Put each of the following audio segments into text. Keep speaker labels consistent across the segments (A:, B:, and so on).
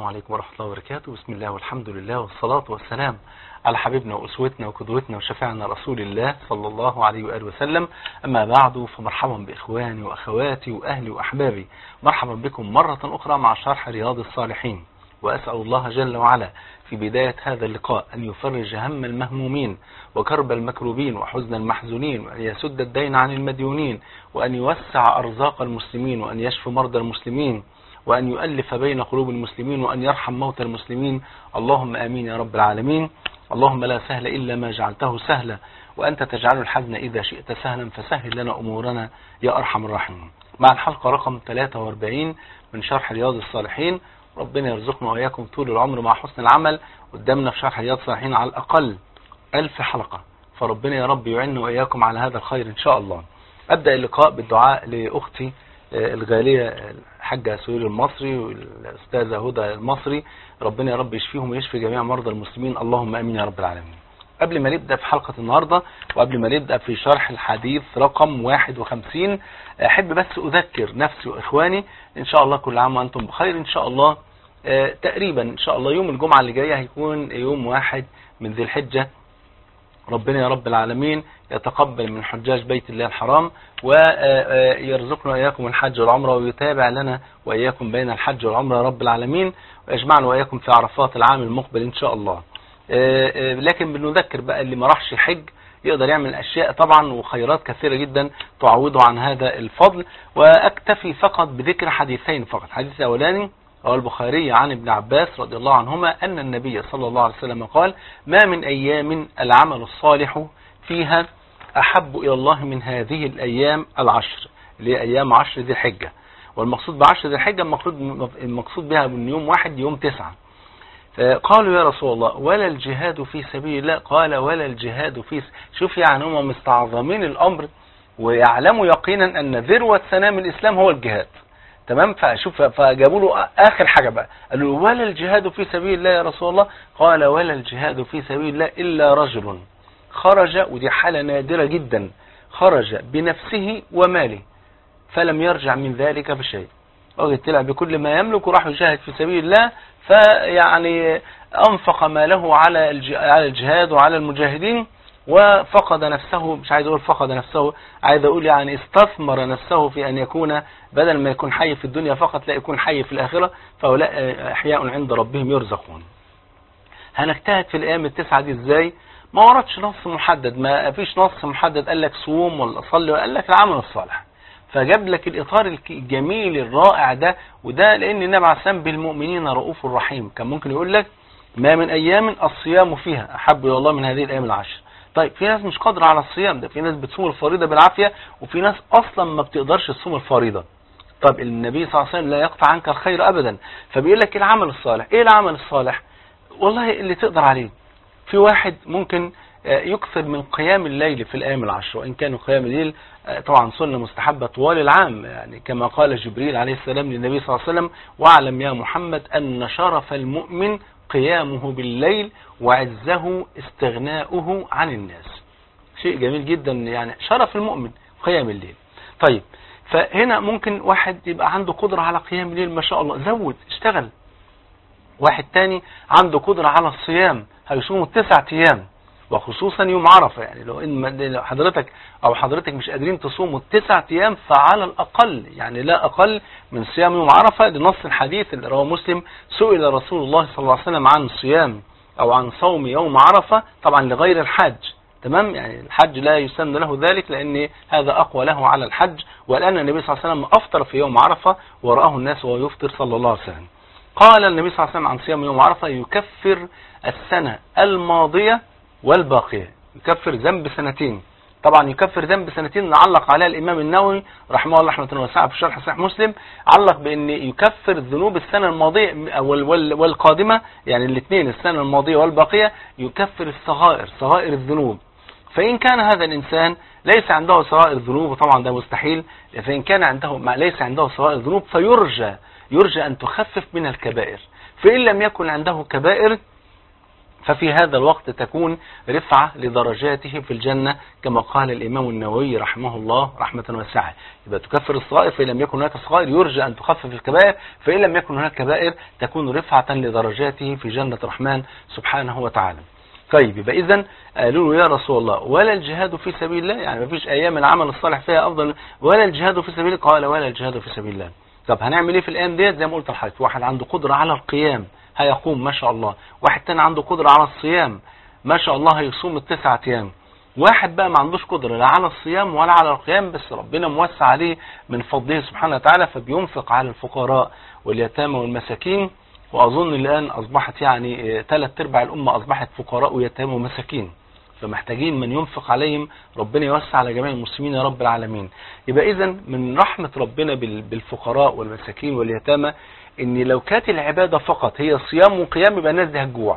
A: عليكم ورحمة الله وبركاته بسم الله والحمد لله والصلاة والسلام على حبيبنا وأسوتنا وقدوتنا وشفيعنا رسول الله صلى الله عليه وآله وسلم أما بعد فمرحبا بإخواني وأخواتي وأهلي وأحبابي مرحبا بكم مرة أخرى مع شرح رياض الصالحين وأسأل الله جل وعلا في بداية هذا اللقاء أن يفرج هم المهمومين وكرب المكروبين وحزن المحزونين وأن يسد الدين عن المديونين وأن يوسع أرزاق المسلمين وأن يشفي مرضى المسلمين وأن يؤلف بين قلوب المسلمين وأن يرحم موتى المسلمين اللهم آمين يا رب العالمين اللهم لا سهل إلا ما جعلته سهلا وأنت تجعل الحزن إذا شئت سهلا فسهل لنا أمورنا يا أرحم الراحمين مع الحلقة رقم 43 من شرح رياض الصالحين ربنا يرزقنا وإياكم طول العمر مع حسن العمل قدامنا في شرح رياض الصالحين على الأقل ألف حلقة فربنا يا رب يعيننا وإياكم على هذا الخير إن شاء الله أبدأ اللقاء بالدعاء لأختي الغالية الحاجة سهير المصري والأستاذة هدى المصري ربنا يا رب يشفيهم ويشفي جميع مرضى المسلمين اللهم أمين يا رب العالمين قبل ما نبدأ في حلقة النهاردة وقبل ما نبدأ في شرح الحديث رقم 51 أحب بس أذكر نفسي وإخواني إن شاء الله كل عام وأنتم بخير إن شاء الله تقريبا إن شاء الله يوم الجمعة اللي جاية هيكون يوم واحد من ذي الحجة ربنا يا رب العالمين يتقبل من حجاج بيت الله الحرام ويرزقنا وإياكم الحج والعمرة ويتابع لنا وإياكم بين الحج والعمرة يا رب العالمين ويجمعنا وإياكم في عرفات العام المقبل إن شاء الله لكن بنذكر بقى اللي ما راحش الحج يقدر يعمل أشياء طبعا وخيرات كثيرة جدا تعوضه عن هذا الفضل وأكتفي فقط بذكر حديثين فقط حديث أولاني رواه البخاري عن ابن عباس رضي الله عنهما أن النبي صلى الله عليه وسلم قال ما من أيام العمل الصالح فيها أحب إلى الله من هذه الأيام العشر اللي هي أيام عشر ذي الحجة والمقصود بعشر ذي الحجة المقصود, المقصود بها من يوم واحد يوم تسعة قالوا يا رسول الله ولا الجهاد في سبيل الله قال ولا الجهاد في س... شوف يعني هم مستعظمين الأمر ويعلموا يقينا أن ذروة سنام الإسلام هو الجهاد تمام فشوف فجابوا له اخر حاجه بقى قالوا له ولا الجهاد في سبيل الله يا رسول الله قال ولا الجهاد في سبيل الله الا رجل خرج ودي حاله نادره جدا خرج بنفسه وماله فلم يرجع من ذلك بشيء وقد طلع بكل ما يملك وراح يجاهد في سبيل الله فيعني انفق ماله على على الجهاد وعلى المجاهدين وفقد نفسه مش عايز اقول فقد نفسه عايز اقول يعني استثمر نفسه في ان يكون بدل ما يكون حي في الدنيا فقط لا يكون حي في الاخره فهؤلاء احياء عند ربهم يرزقون هنجتهد في الايام التسعه دي ازاي ما وردش نص محدد ما فيش نص محدد قال لك صوم ولا صلي ولا قال لك العمل الصالح فجاب لك الاطار الجميل الرائع ده وده لان النبي عليه السلام بالمؤمنين رؤوف رحيم كان ممكن يقول لك ما من ايام الصيام فيها احب الى الله من هذه الايام العشر طيب في ناس مش قادرة على الصيام ده في ناس بتصوم الفريضة بالعافية وفي ناس اصلا ما بتقدرش تصوم الفريضة طب النبي صلى الله عليه وسلم لا يقطع عنك الخير ابدا فبيقول لك العمل الصالح ايه العمل الصالح والله اللي تقدر عليه في واحد ممكن يكثر من قيام الليل في الايام العشر وان كان قيام الليل طبعا سنه مستحبه طوال العام يعني كما قال جبريل عليه السلام للنبي صلى الله عليه وسلم واعلم يا محمد ان شرف المؤمن قيامه بالليل وعزه استغناؤه عن الناس شيء جميل جدا يعني شرف المؤمن قيام الليل طيب فهنا ممكن واحد يبقى عنده قدرة على قيام الليل ما شاء الله زود اشتغل واحد تاني عنده قدرة على الصيام هيصوم التسع ايام وخصوصا يوم عرفة يعني لو ان حضرتك او حضرتك مش قادرين تصوموا التسع ايام فعلى الاقل يعني لا اقل من صيام يوم عرفة لنص الحديث اللي رواه مسلم سئل رسول الله صلى الله عليه وسلم عن صيام او عن صوم يوم عرفة طبعا لغير الحج تمام يعني الحج لا يسن له ذلك لان هذا اقوى له على الحج والان النبي صلى الله عليه وسلم افطر في يوم عرفة ورآه الناس وهو يفطر صلى الله عليه وسلم قال النبي صلى الله عليه وسلم عن صيام يوم عرفة يكفر السنة الماضية والباقية يكفر ذنب سنتين طبعا يكفر ذنب سنتين نعلق عليها الامام النووي رحمه الله رحمه واسعه في شرح صحيح مسلم علق بان يكفر ذنوب السنه الماضيه والقادمه يعني الاثنين السنه الماضيه والباقيه يكفر الصغائر صغائر الذنوب فان كان هذا الانسان ليس عنده صغائر ذنوب وطبعا ده مستحيل فان كان عنده ليس عنده صغائر ذنوب فيرجى يرجى ان تخفف من الكبائر فان لم يكن عنده كبائر ففي هذا الوقت تكون رفعة لدرجاته في الجنة كما قال الإمام النووي رحمه الله رحمة واسعة يبقى تكفر الصغائر فإن لم يكن هناك صغائر يرجى أن تخفف الكبائر فإن لم يكن هناك كبائر تكون رفعة لدرجاته في جنة الرحمن سبحانه وتعالى طيب يبقى إذا قالوا له يا رسول الله ولا الجهاد في سبيل الله يعني ما فيش أيام العمل الصالح فيها أفضل ولا الجهاد في سبيل الله قال ولا الجهاد في سبيل الله طب هنعمل ايه في الايام ديت زي ما قلت لحضرتك واحد عنده قدرة على القيام هيقوم ما شاء الله واحد تاني عنده قدرة على الصيام ما شاء الله هيصوم التسعة ايام واحد بقى ما عندوش قدرة لا على الصيام ولا على القيام بس ربنا موسع عليه من فضله سبحانه وتعالى فبينفق على الفقراء واليتامى والمساكين واظن الان اصبحت يعني ثلاث ارباع الامة اصبحت فقراء ويتامى ومساكين فمحتاجين من ينفق عليهم ربنا يوسع على جميع المسلمين يا رب العالمين يبقى اذا من رحمة ربنا بالفقراء والمساكين واليتامى ان لو كانت العبادة فقط هي صيام وقيام يبقى الناس دي هتجوع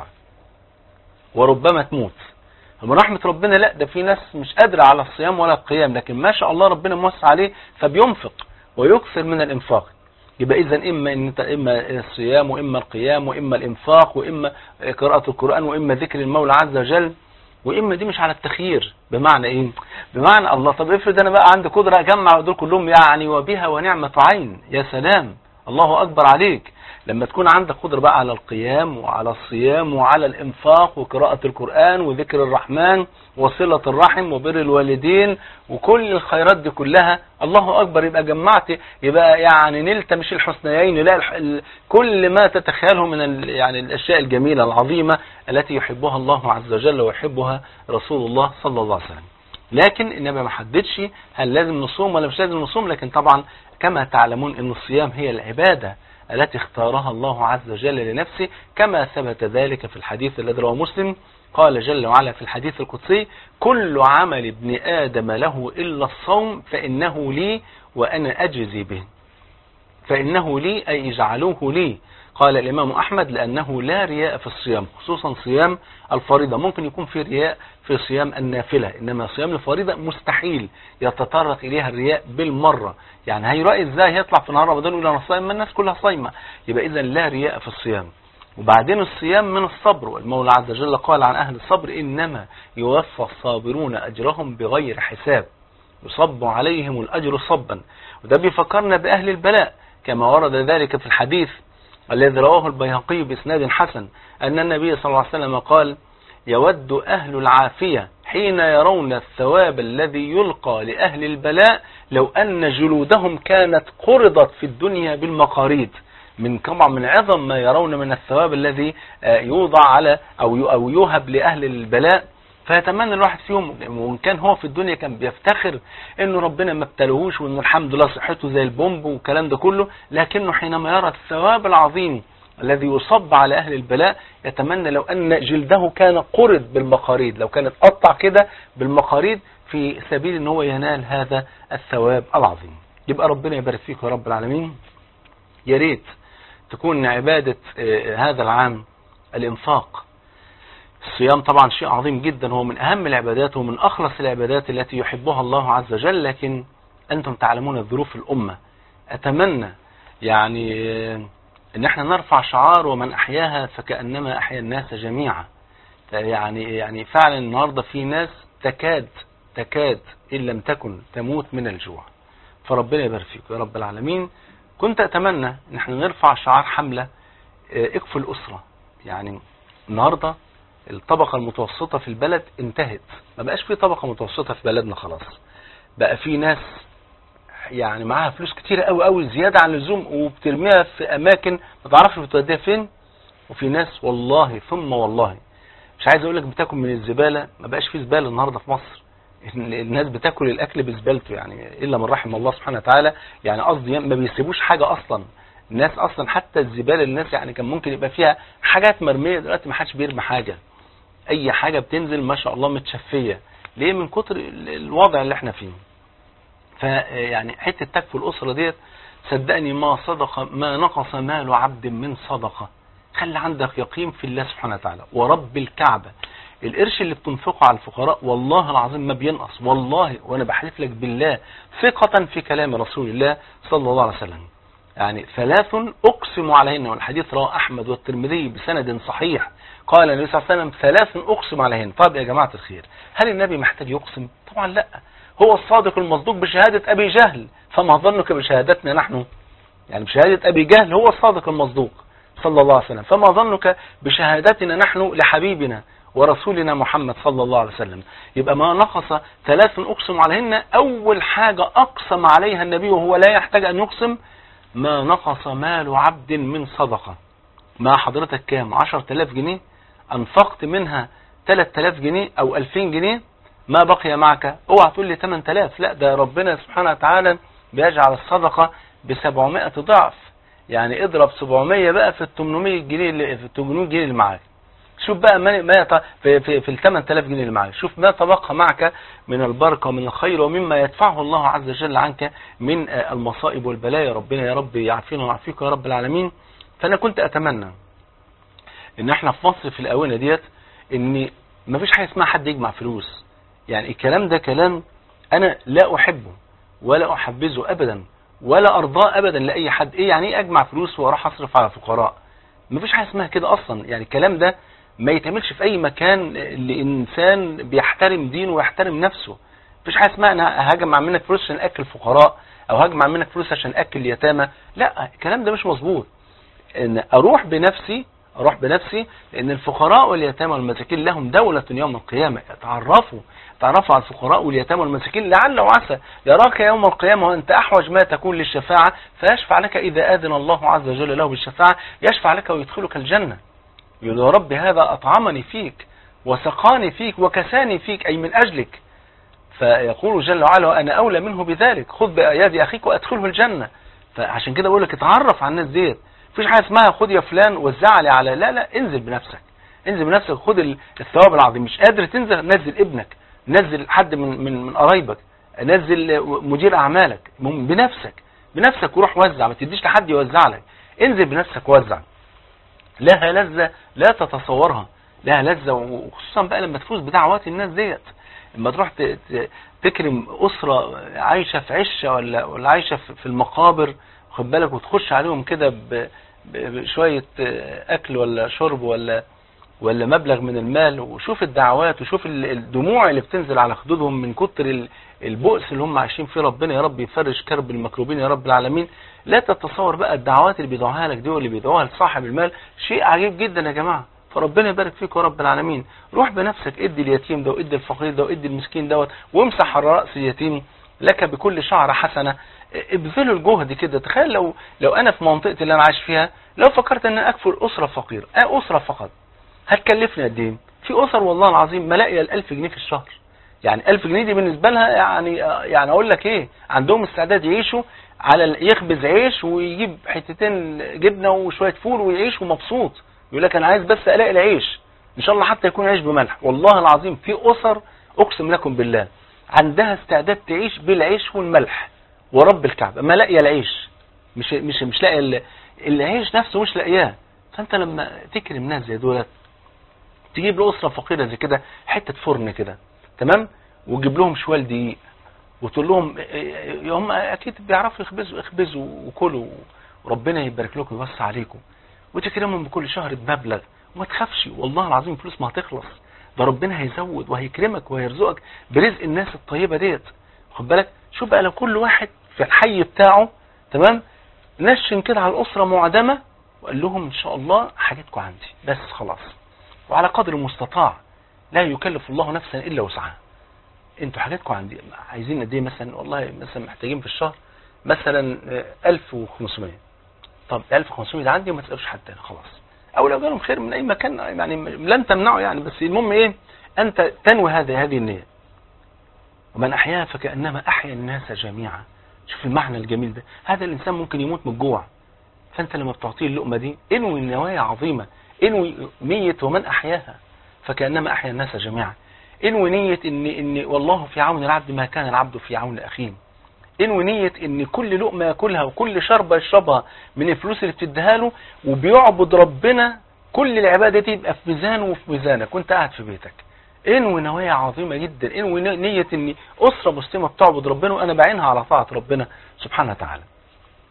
A: وربما تموت من رحمة ربنا لا ده في ناس مش قادرة على الصيام ولا القيام لكن ما شاء الله ربنا موسع عليه فبينفق ويكثر من الانفاق يبقى اذا اما ان انت اما الصيام واما القيام واما الانفاق واما قراءة القرآن واما ذكر المولى عز وجل واما دي مش على التخيير بمعنى ايه بمعنى الله طب افرض انا بقى عندي قدرة اجمع دول كلهم يعني وبها ونعمة عين يا سلام الله اكبر عليك لما تكون عندك قدرة بقى على القيام وعلى الصيام وعلى الانفاق وقراءة القرآن وذكر الرحمن وصلة الرحم وبر الوالدين وكل الخيرات دي كلها الله أكبر يبقى جمعت يبقى يعني نلت مش الحسنيين لا كل ما تتخيله من يعني الأشياء الجميلة العظيمة التي يحبها الله عز وجل ويحبها رسول الله صلى الله عليه وسلم لكن النبي ما حددش هل لازم نصوم ولا مش لازم نصوم لكن طبعا كما تعلمون ان الصيام هي العبادة التي اختارها الله عز وجل لنفسه كما ثبت ذلك في الحديث الذي رواه مسلم قال جل وعلا في الحديث القدسي كل عمل ابن آدم له إلا الصوم فإنه لي وأنا أجزي به فإنه لي أي اجعلوه لي قال الإمام أحمد لأنه لا رياء في الصيام خصوصا صيام الفريضة ممكن يكون في رياء في صيام النافلة إنما صيام الفريضة مستحيل يتطرق إليها الرياء بالمرة يعني هيرأي إزاي هيطلع في نهار رمضان يقول أنا صايم ما الناس كلها صايمة يبقى إذا لا رياء في الصيام وبعدين الصيام من الصبر والمولى عز وجل قال عن أهل الصبر إنما يوفى الصابرون أجرهم بغير حساب يصب عليهم الأجر صبا وده بيفكرنا بأهل البلاء كما ورد ذلك في الحديث الذي رواه البيهقي بإسناد حسن أن النبي صلى الله عليه وسلم قال يود أهل العافية حين يرون الثواب الذي يلقى لأهل البلاء لو أن جلودهم كانت قرضت في الدنيا بالمقاريد من طبعا من عظم ما يرون من الثواب الذي يوضع على أو أو يوهب لأهل البلاء فيتمنى الواحد فيهم وان كان هو في الدنيا كان بيفتخر انه ربنا ما ابتلهوش وانه الحمد لله صحته زي البومب والكلام ده كله لكنه حينما يرى الثواب العظيم الذي يصب على اهل البلاء يتمنى لو ان جلده كان قرض بالمقاريد لو كانت قطع كده بالمقاريد في سبيل ان هو ينال هذا الثواب العظيم يبقى ربنا يبارك فيك يا رب العالمين يا ريت تكون عبادة هذا العام الانفاق الصيام طبعا شيء عظيم جدا هو من أهم العبادات ومن أخلص العبادات التي يحبها الله عز وجل لكن أنتم تعلمون ظروف الأمة أتمنى يعني أن احنا نرفع شعار ومن أحياها فكأنما أحيا الناس جميعا يعني يعني فعلا النهاردة في ناس تكاد تكاد إن لم تكن تموت من الجوع فربنا يبارك فيك يا رب العالمين كنت أتمنى أن احنا نرفع شعار حملة اكفوا الأسرة يعني النهاردة الطبقة المتوسطة في البلد انتهت ما بقاش في طبقة متوسطة في بلدنا خلاص بقى في ناس يعني معاها فلوس كتيرة قوي قوي زيادة عن اللزوم وبترميها في اماكن ما تعرفش بتوديها فين وفي ناس والله ثم والله مش عايز اقول لك بتاكل من الزبالة ما بقاش في زبالة النهاردة في مصر الناس بتاكل الاكل بزبالته يعني الا من رحم الله سبحانه وتعالى يعني قصدي ما بيسيبوش حاجة اصلا الناس اصلا حتى الزبالة الناس يعني كان ممكن يبقى فيها حاجات مرمية دلوقتي ما حدش بيرمي حاجة اي حاجة بتنزل ما شاء الله متشفية ليه من كتر الوضع اللي احنا فيه فيعني حتة تكفي الاسرة ديت صدقني ما صدق ما نقص مال عبد من صدقة خلي عندك يقين في الله سبحانه وتعالى ورب الكعبة القرش اللي بتنفقه على الفقراء والله العظيم ما بينقص والله وانا بحلف لك بالله ثقة في كلام رسول الله صلى الله عليه وسلم يعني ثلاث أقسم عليهن والحديث رواه أحمد والترمذي بسند صحيح قال النبي صلى الله عليه وسلم ثلاث أقسم عليهن طب يا جماعة الخير هل النبي محتاج يقسم طبعا لا هو الصادق المصدوق بشهادة أبي جهل فما ظنك بشهادتنا نحن يعني بشهادة أبي جهل هو الصادق المصدوق صلى الله عليه وسلم فما ظنك بشهادتنا نحن لحبيبنا ورسولنا محمد صلى الله عليه وسلم يبقى ما نقص ثلاث أقسم عليهن أول حاجة أقسم عليها النبي وهو لا يحتاج أن يقسم ما نقص مال عبد من صدقة ما حضرتك كام عشر تلاف جنيه أنفقت منها تلات تلاف جنيه أو ألفين جنيه ما بقي معك اوعى تقول لي 8000 لا ده ربنا سبحانه وتعالى بيجعل الصدقة ب 700 ضعف يعني اضرب 700 بقى في ال 800 جنيه اللي في ال 800 جنيه اللي معاك شوف بقى ما ما يط... في في, في ال 8000 جنيه اللي معاك شوف ما تبقى معك من البركة ومن الخير ومما يدفعه الله عز وجل عنك من المصائب والبلايا ربنا يا رب يعافينا ويعافيك يا رب العالمين فانا كنت اتمنى ان احنا في مصر في الاونه ديت ان ما فيش حاجه اسمها حد يجمع فلوس يعني الكلام ده كلام انا لا احبه ولا احبذه ابدا ولا ارضاه ابدا لاي حد ايه يعني ايه اجمع فلوس واروح اصرف على فقراء ما فيش حاجه اسمها كده اصلا يعني الكلام ده ما يتعملش في اي مكان لانسان بيحترم دينه ويحترم نفسه مفيش حاجه اسمها انا هجمع منك فلوس عشان اكل فقراء او هجمع منك فلوس عشان اكل يتامى لا الكلام ده مش مظبوط ان اروح بنفسي اروح بنفسي لان الفقراء واليتامى والمساكين لهم دولة يوم القيامة تعرفوا تعرفوا على الفقراء واليتامى والمساكين لعل وعسى يراك يوم القيامة وانت احوج ما تكون للشفاعة فيشفع لك اذا اذن الله عز وجل له بالشفاعة يشفع لك ويدخلك الجنة يقول يا رب هذا اطعمني فيك وسقاني فيك وكساني فيك اي من اجلك فيقول جل وعلا وانا اولى منه بذلك خذ باياد اخيك وادخله الجنة فعشان كده بقول لك اتعرف على الناس ديت مفيش حاجه اسمها خد يا فلان وزع لي على لا لا انزل بنفسك انزل بنفسك خد الثواب العظيم مش قادر تنزل نزل ابنك نزل حد من من من قرايبك نزل مدير اعمالك بنفسك بنفسك وروح وزع ما تديش لحد يوزع لك انزل بنفسك وزع لها لذة لا تتصورها لها لذة وخصوصا بقى لما تفوز بدعوات الناس ديت لما تروح تكرم أسرة عايشة في عشة ولا ولا عايشة في المقابر خد بالك وتخش عليهم كده بشوية أكل ولا شرب ولا ولا مبلغ من المال وشوف الدعوات وشوف الدموع اللي بتنزل على خدودهم من كتر البؤس اللي هم عايشين فيه ربنا يا رب يفرج كرب المكروبين يا رب العالمين لا تتصور بقى الدعوات اللي بيدعوها لك دي واللي بيدعوها لصاحب المال شيء عجيب جدا يا جماعة فربنا يبارك فيك يا رب العالمين روح بنفسك ادي اليتيم ده وادي الفقير ده وادي المسكين دوت وامسح على رأس اليتيم لك بكل شعر حسنة ابذلوا الجهد كده تخيل لو لو انا في منطقتي اللي انا عايش فيها لو فكرت ان انا اكفل اسرة فقير اه اسرة فقط هتكلفني قد ايه في اسر والله العظيم ملاقيه ال1000 جنيه في الشهر يعني 1000 جنيه دي بالنسبه لها يعني يعني اقول لك ايه عندهم استعداد يعيشوا على يخبز عيش ويجيب حتتين جبنه وشويه فول ويعيش ومبسوط يقول لك انا عايز بس الاقي العيش ان شاء الله حتى يكون عيش بملح والله العظيم في اسر اقسم لكم بالله عندها استعداد تعيش بالعيش والملح ورب الكعبه ما لاقيه العيش مش مش مش لاقيه العيش نفسه مش لاقياه فانت لما تكرم ناس زي دولت تجيب لأسرة فقيرة زي كده حتة فرن كده تمام وتجيب لهم شوال دقيق وتقول لهم هم اكيد بيعرفوا يخبزوا اخبزوا وكلوا وربنا يبارك لكم ويوسع عليكم وتكرمهم بكل شهر بمبلغ وما تخافش والله العظيم فلوس ما هتخلص ده ربنا هيزود وهيكرمك وهيرزقك برزق الناس الطيبة ديت خد بالك شوف بقى لو كل واحد في الحي بتاعه تمام نشن كده على الأسرة معدمة وقال لهم ان شاء الله حاجتكم عندي بس خلاص وعلى قدر المستطاع لا يكلف الله نفسا الا وسعها انتوا حاجاتكم عندي عايزين قد ايه مثلا والله مثلا محتاجين في الشهر مثلا 1500 طب 1500 ده عندي وما تسالوش حد تاني خلاص او لو جالهم خير من اي مكان يعني لن تمنعه يعني بس المهم ايه انت تنوي هذه هذه النيه ومن احياها فكانما احيا الناس جميعا شوف المعنى الجميل ده هذا الانسان ممكن يموت من الجوع فانت لما بتعطيه اللقمه دي انوي النوايا عظيمه انوي نية ومن احياها فكانما احيا الناس جميعا انوي نية ان ان والله في عون العبد ما كان العبد في عون اخيه انوي نية ان كل لقمة ياكلها وكل شربة يشربها من الفلوس اللي بتديها له وبيعبد ربنا كل العبادة دي يبقى في ميزانه وفي ميزانك وانت قاعد في بيتك انوي نوايا عظيمة جدا انوي نية ان اسرة مسلمة بتعبد ربنا وانا بعينها على طاعة ربنا سبحانه وتعالى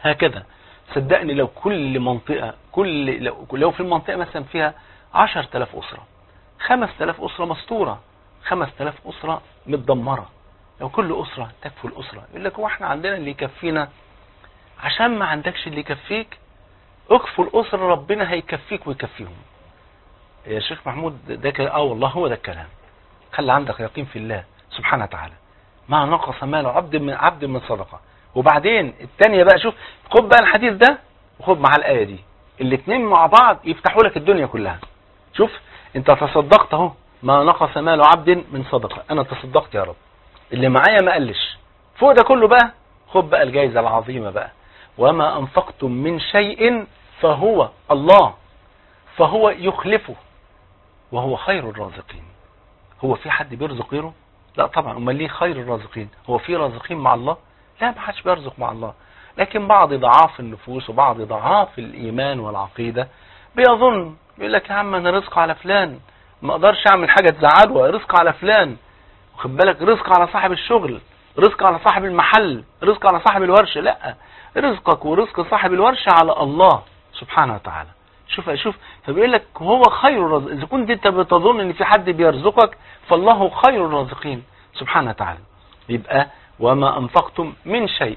A: هكذا صدقني لو كل منطقة كل لو, لو في المنطقة مثلا فيها 10000 أسرة 5000 أسرة مستورة 5000 أسرة متدمرة لو كل أسرة تكفي الأسرة يقول لك هو احنا عندنا اللي يكفينا عشان ما عندكش اللي يكفيك اكفوا الأسرة ربنا هيكفيك ويكفيهم يا شيخ محمود ده كده اه والله هو ده الكلام خلي عندك يقين في الله سبحانه وتعالى ما نقص مال عبد من عبد من صدقة وبعدين الثانية بقى شوف خد بقى الحديث ده وخد معاه الآية دي الاثنين مع بعض يفتحوا لك الدنيا كلها شوف انت تصدقت اهو ما نقص مال عبد من صدقة انا تصدقت يا رب اللي معايا ما قلش فوق ده كله بقى خد بقى الجائزة العظيمة بقى وما أنفقتم من شيء فهو الله فهو يخلفه وهو خير الرازقين هو في حد بيرزق غيره لا طبعا امال ليه خير الرازقين هو في رازقين مع الله لا ما حدش بيرزق مع الله لكن بعض ضعاف النفوس وبعض ضعاف الايمان والعقيده بيظن بيقول لك يا عم انا رزق على فلان ما اقدرش اعمل حاجه تزعله رزق على فلان واخد بالك رزق على صاحب الشغل رزق على صاحب المحل رزق على صاحب الورشه لا رزقك ورزق صاحب الورشه على الله سبحانه وتعالى شوف شوف فبيقول لك هو خير الرازق اذا كنت انت بتظن ان في حد بيرزقك فالله خير الرازقين سبحانه وتعالى يبقى وما انفقتم من شيء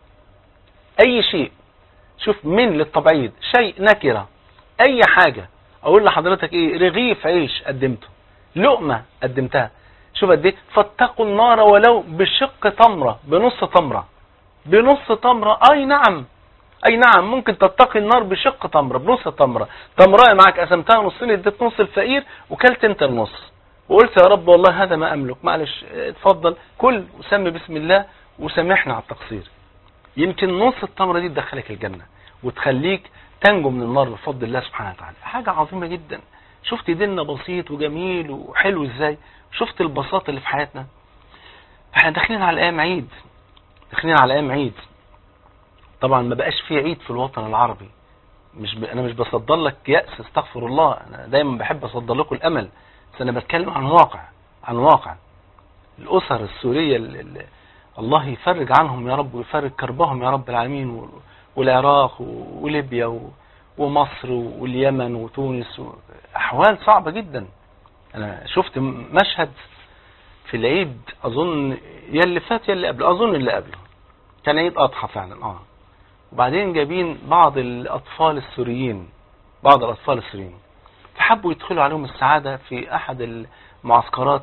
A: اي شيء شوف من للتبعيد شيء نكره اي حاجه اقول لحضرتك ايه رغيف عيش قدمته لقمه قدمتها شوف قد ايه فاتقوا النار ولو بشق تمره بنص تمره بنص تمره اي نعم اي نعم ممكن تتقي النار بشق تمره بنص تمره تمرايه معاك قسمتها نصين اديت نص الفقير وكلت انت النص وقلت يا رب والله هذا ما املك معلش اتفضل كل وسمي بسم الله وسامحنا على التقصير يمكن نص التمره دي تدخلك الجنه وتخليك تنجو من النار بفضل الله سبحانه وتعالى حاجه عظيمه جدا شفت ديننا بسيط وجميل وحلو ازاي شفت البساطه اللي في حياتنا احنا داخلين على ايام عيد داخلين على ايام عيد طبعا ما بقاش في عيد في الوطن العربي مش ب... انا مش بصدر لك يأس استغفر الله انا دايما بحب اصدر لكم الامل بس انا بتكلم عن واقع عن واقع الاسر السوريه اللي الله يفرج عنهم يا رب ويفرج كربهم يا رب العالمين والعراق وليبيا و... ومصر واليمن وتونس و... احوال صعبه جدا انا شفت مشهد في العيد اظن يا اللي فات يا اللي قبله اظن اللي قبله كان عيد اضحى فعلا اه وبعدين جايبين بعض الاطفال السوريين بعض الاطفال السوريين فحبوا يدخلوا عليهم السعادة في احد المعسكرات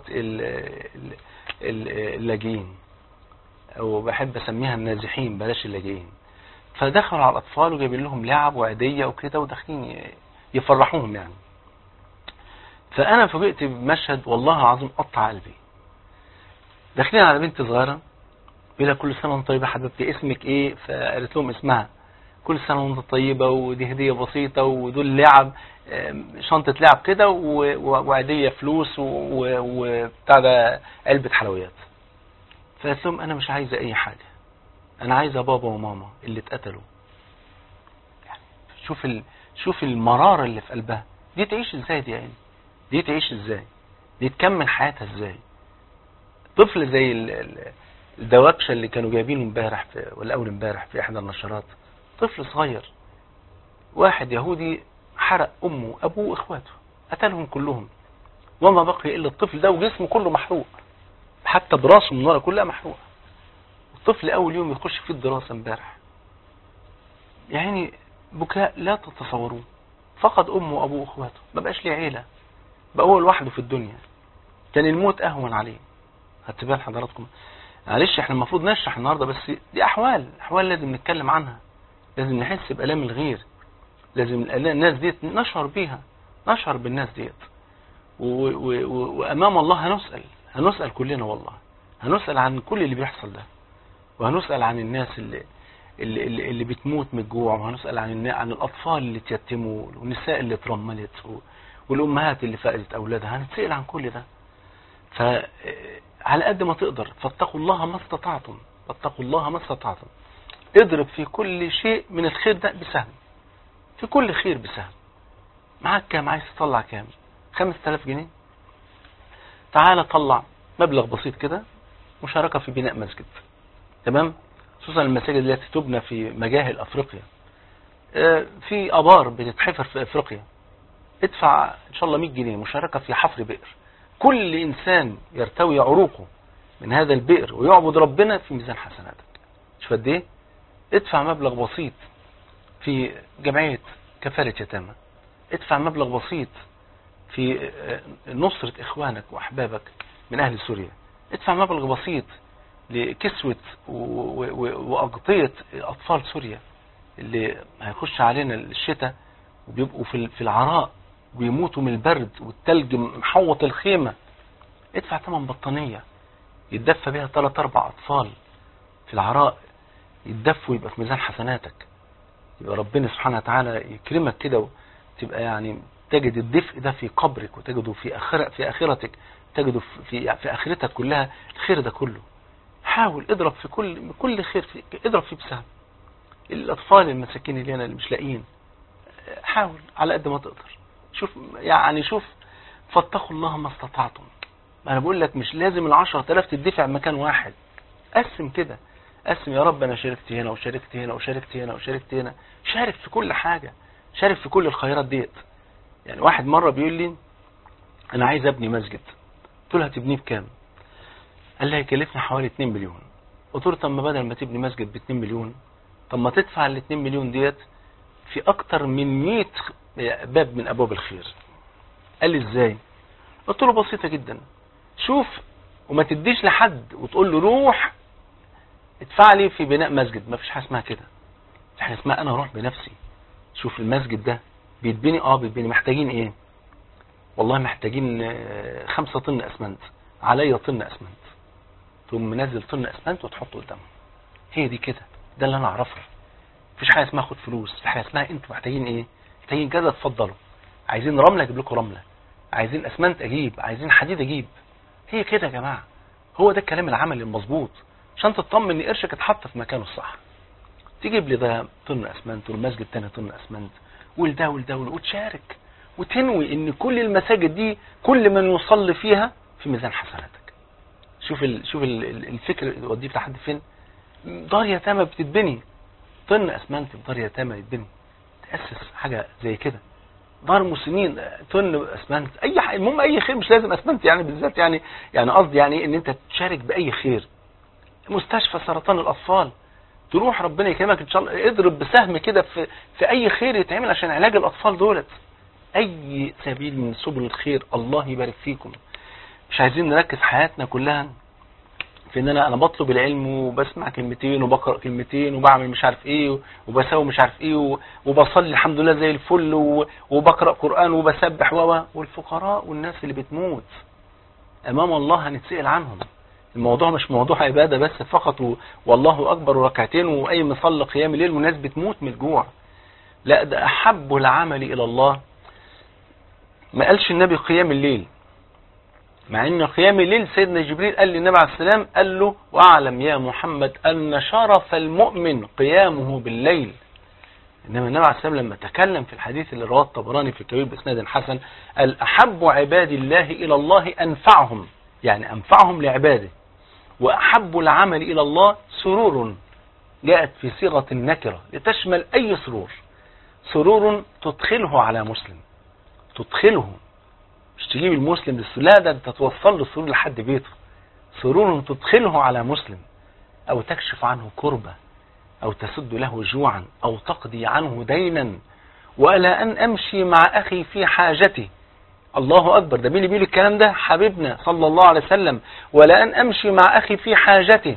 A: اللاجئين او بحب اسميها النازحين بلاش اللاجئين فدخلوا على الاطفال وجايبين لهم لعب وعيدية وكده وداخلين يفرحوهم يعني فانا فوجئت بمشهد والله العظيم قطع قلبي داخلين على بنت صغيره بيقول كل سنه وانت طيبه حبيبتي اسمك ايه فقالت لهم اسمها كل سنه وانت طيبه ودي هديه بسيطه ودول لعب شنطه لعب كده وعيديه فلوس وبتاع ده علبه حلويات فقالت لهم انا مش عايزه اي حاجه انا عايزه بابا وماما اللي اتقتلوا يعني شوف ال... شوف المراره اللي في قلبها دي تعيش ازاي دي يعني دي تعيش ازاي دي تكمل حياتها ازاي طفل زي ال... الدواكشه اللي كانوا جايبينه امبارح في ولا اول امبارح في احدى النشرات طفل صغير واحد يهودي حرق امه وابوه واخواته قتلهم كلهم وما بقي الا الطفل ده وجسمه كله محروق حتى براسه من ورا كلها محروقه الطفل اول يوم يخش فيه الدراسه امبارح يعني بكاء لا تتصوروه فقد امه وابوه واخواته ما بقاش ليه عيله بقى هو لوحده في الدنيا كان الموت اهون عليه هتبان حضراتكم معلش احنا المفروض نشرح النهارده بس دي احوال احوال لازم نتكلم عنها لازم نحس بالام الغير لازم الناس ديت نشعر بيها نشعر بالناس ديت وامام الله هنسال هنسال كلنا والله هنسال عن كل اللي بيحصل ده وهنسال عن الناس اللي اللي, اللي, اللي بتموت من الجوع وهنسال عن عن الاطفال اللي اتيتموا والنساء اللي اترملت والامهات اللي فقدت اولادها هنتسال عن كل ده ف على قد ما تقدر فاتقوا الله ما استطعتم فاتقوا الله ما استطعتم اضرب في كل شيء من الخير ده بسهم في كل خير بسهم معاك كام عايز تطلع كام 5000 جنيه تعالى طلع مبلغ بسيط كده مشاركة في بناء مسجد تمام خصوصا المساجد التي تبنى في مجاهل افريقيا آه، في ابار بتتحفر في افريقيا ادفع ان شاء الله 100 جنيه مشاركة في حفر بئر كل انسان يرتوي عروقه من هذا البئر ويعبد ربنا في ميزان حسناتك شوف قد ايه ادفع مبلغ بسيط في جمعية كفالة يتامى ادفع مبلغ بسيط في آه، نصرة اخوانك واحبابك من اهل سوريا ادفع مبلغ بسيط لكسوة و- و- واغطية اطفال سوريا اللي هيخش علينا الشتاء وبيبقوا في في العراء ويموتوا من البرد والتلج محوط الخيمة ادفع ثمن بطانية يتدفى بيها ثلاث اربع اطفال في العراء يتدفوا يبقى في ميزان حسناتك يبقى ربنا سبحانه وتعالى يكرمك كده وتبقى يعني تجد الدفء ده في قبرك وتجده في آخرة في آخرتك تجده في في آخرتك كلها الخير ده كله حاول اضرب في كل كل خير في اضرب فيه بسهم الأطفال المساكين اللي هنا اللي مش لاقيين حاول على قد ما تقدر شوف يعني شوف فاتقوا الله ما استطعتم ما انا بقول لك مش لازم العشرة آلاف تدفع مكان واحد قسم كده قسم يا رب انا شاركت هنا وشاركت هنا وشاركت هنا وشاركت هنا شارك في كل حاجة شارك في كل الخيرات ديت يعني واحد مرة بيقول لي انا عايز ابني مسجد قلت له هتبنيه بكام قال لي هيكلفني حوالي 2 مليون قلت له طب ما بدل ما تبني مسجد ب 2 مليون طب ما تدفع ال 2 مليون ديت في اكتر من 100 باب من ابواب الخير قال لي ازاي قلت له بسيطة جدا شوف وما تديش لحد وتقول له روح ادفع لي في بناء مسجد ما فيش حاجه اسمها كده في حاجه اسمها انا اروح بنفسي شوف المسجد ده بيتبني اه بيتبني محتاجين ايه والله محتاجين آه، خمسة طن اسمنت عليا طن اسمنت تقوم منزل طن اسمنت وتحطه قدامه هي دي كده ده اللي انا اعرفه مفيش حاجه اسمها خد فلوس في حاجه اسمها انتوا محتاجين ايه محتاجين كذا اتفضلوا عايزين رمله اجيب لكم رمله عايزين اسمنت اجيب عايزين حديد اجيب هي كده يا جماعه هو ده الكلام العملي المظبوط عشان تطمن ان قرشك اتحط في مكانه الصح تجيب لي ده طن اسمنت والمسجد تاني طن اسمنت والده والده والده وتشارك وتنوي ان كل المساجد دي كل من يصلي فيها في ميزان حسناتك شوف ال... شوف ال... ال- الفكر يوديك لحد فين دار يتامى بتتبني طن اسمنت في دار يتامى يتبني تاسس حاجه زي كده دار مسنين طن اسمنت اي حاجه المهم اي خير مش لازم اسمنت يعني بالذات يعني يعني قصدي يعني ان انت تشارك باي خير مستشفى سرطان الاطفال تروح ربنا يكرمك ان شاء الله اضرب بسهم كده في في اي خير يتعمل عشان علاج الاطفال دولت اي سبيل من سبل الخير الله يبارك فيكم مش عايزين نركز حياتنا كلها في ان انا انا بطلب العلم وبسمع كلمتين وبقرا كلمتين وبعمل مش عارف ايه وبسوي مش عارف ايه و- وبصلي الحمد لله زي الفل و- وبقرا قران وبسبح و والفقراء والناس اللي بتموت امام الله هنتسال عنهم الموضوع مش موضوع عبادة بس فقط و... والله أكبر وركعتين وأي مصلى قيام الليل والناس بتموت من الجوع لا ده أحب العمل إلى الله ما قالش النبي قيام الليل مع ان قيام الليل سيدنا جبريل قال للنبي عليه السلام قال له واعلم يا محمد ان شرف المؤمن قيامه بالليل انما النبي عليه السلام لما تكلم في الحديث اللي رواه الطبراني في الكبير باسناد حسن قال احب عباد الله الى الله انفعهم يعني انفعهم لعباده واحب العمل الى الله سرور جاءت في صيغه النكره لتشمل اي سرور سرور تدخله على مسلم تدخله مش تجيب المسلم للسرور لا ده انت توصل له السرور لحد بيته سرور تدخله على مسلم او تكشف عنه كربة او تسد له جوعا او تقضي عنه دينا ولا ان امشي مع اخي في حاجته الله اكبر ده مين اللي بيقول الكلام ده حبيبنا صلى الله عليه وسلم ولا ان امشي مع اخي في حاجته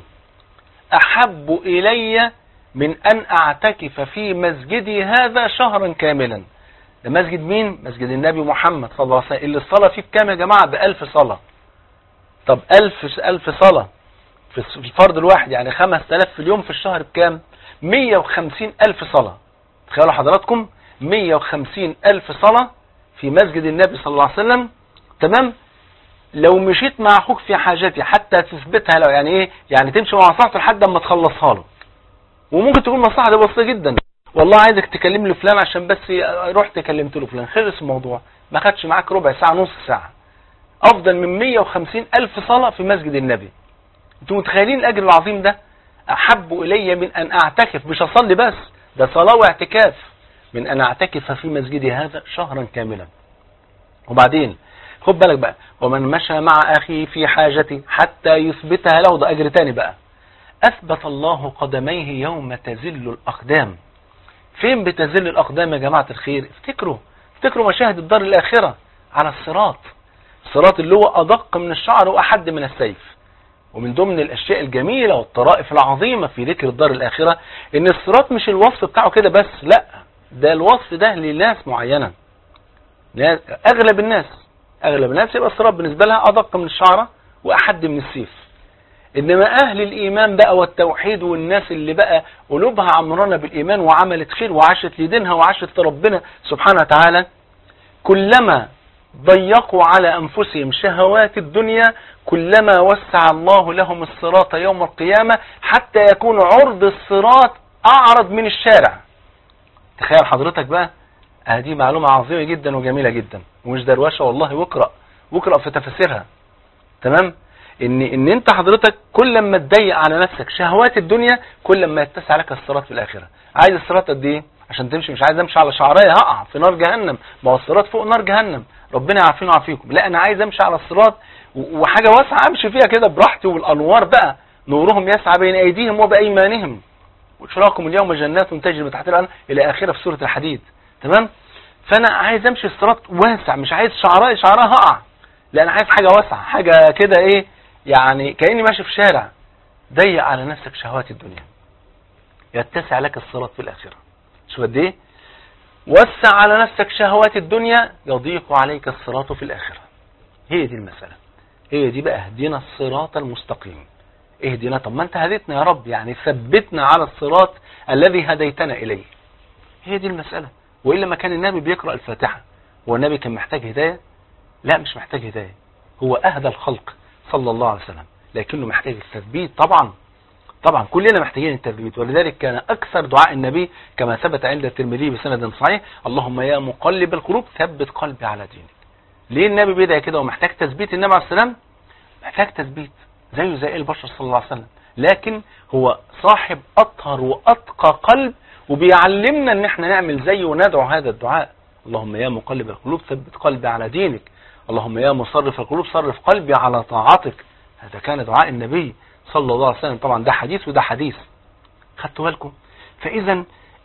A: احب الي من ان اعتكف في مسجدي هذا شهرا كاملا ده مسجد مين مسجد النبي محمد صلى الله عليه وسلم اللي الصلاة فيه بكام يا جماعة بألف صلاة طب ألف ألف صلاة في الفرد الواحد يعني خمس تلاف في اليوم في الشهر بكام مية وخمسين ألف صلاة تخيلوا حضراتكم مية وخمسين ألف صلاة في مسجد النبي صلى الله عليه وسلم تمام لو مشيت مع اخوك في حاجتي حتى تثبتها لو يعني ايه يعني تمشي مع صاحبك لحد اما تخلصها له وممكن تكون مصلحه دي بسيطه جدا والله عايزك تكلم لي فلان عشان بس رحت كلمت له فلان خلص الموضوع ما خدش معاك ربع ساعة نص ساعة افضل من 150 الف صلاة في مسجد النبي انتوا متخيلين الاجر العظيم ده احب الي من ان اعتكف مش اصلي بس ده صلاة واعتكاف من ان اعتكف في مسجدي هذا شهرا كاملا وبعدين خد بالك بقى ومن مشى مع اخيه في حاجتي حتى يثبتها له ده اجر تاني بقى اثبت الله قدميه يوم تزل الاقدام فين بتزل الاقدام يا جماعة الخير افتكروا افتكروا مشاهد الدار الاخرة على الصراط الصراط اللي هو ادق من الشعر واحد من السيف ومن ضمن الاشياء الجميلة والطرائف العظيمة في ذكر الدار الاخرة ان الصراط مش الوصف بتاعه كده بس لا ده الوصف ده لناس معينة اغلب الناس اغلب الناس يبقى الصراط بالنسبة لها ادق من الشعرة واحد من السيف انما اهل الايمان بقى والتوحيد والناس اللي بقى قلوبها عمرانة بالايمان وعملت خير وعاشت لدينها وعاشت لربنا سبحانه وتعالى كلما ضيقوا على انفسهم شهوات الدنيا كلما وسع الله لهم الصراط يوم القيامة حتى يكون عرض الصراط اعرض من الشارع تخيل حضرتك بقى هذه معلومة عظيمة جدا وجميلة جدا ومش دروشة والله واقرأ واقرأ في تفاسيرها تمام ان ان انت حضرتك كل ما تضيق على نفسك شهوات الدنيا كل ما يتسع لك الصراط في الاخره عايز الصراط قد ايه عشان تمشي مش عايز امشي على شعرايه هقع في نار جهنم ما هو الصراط فوق نار جهنم ربنا يعافينا ويعافيكم لا انا عايز امشي على الصراط وحاجه واسعه امشي فيها كده براحتي والانوار بقى نورهم يسعى بين ايديهم وبايمانهم واشراكم اليوم جنات تجري من تحت الانهار الى اخره في سوره الحديد تمام فانا عايز امشي الصراط واسع مش عايز شعراء شعراء هقع لا انا عايز حاجه واسعه حاجه كده ايه يعني كاني ماشي في شارع ضيق على نفسك شهوات الدنيا يتسع لك الصراط في الاخره شو قد ايه وسع على نفسك شهوات الدنيا يضيق عليك الصراط في الاخره هي دي المساله هي دي بقى اهدنا الصراط المستقيم اهدنا طب ما انت هديتنا يا رب يعني ثبتنا على الصراط الذي هديتنا اليه هي دي المساله وإلا ما كان النبي بيقرأ الفاتحة هو النبي كان محتاج هداية لا مش محتاج هداية هو أهدى الخلق صلى الله عليه وسلم لكنه محتاج التثبيت طبعا طبعا كلنا محتاجين التثبيت ولذلك كان أكثر دعاء النبي كما ثبت عند الترمذي بسند صحيح اللهم يا مقلب القلوب ثبت قلبي على دينك ليه النبي بيدعي كده ومحتاج تثبيت النبي عليه السلام محتاج تثبيت زيه زي البشر صلى الله عليه وسلم لكن هو صاحب أطهر وأتقى قلب وبيعلمنا ان احنا نعمل زيه وندعو هذا الدعاء اللهم يا مقلب القلوب ثبت قلبي على دينك اللهم يا مصرف القلوب صرف قلبي على طاعتك هذا كان دعاء النبي صلى الله عليه وسلم طبعا ده حديث وده حديث خدتوا بالكم فاذا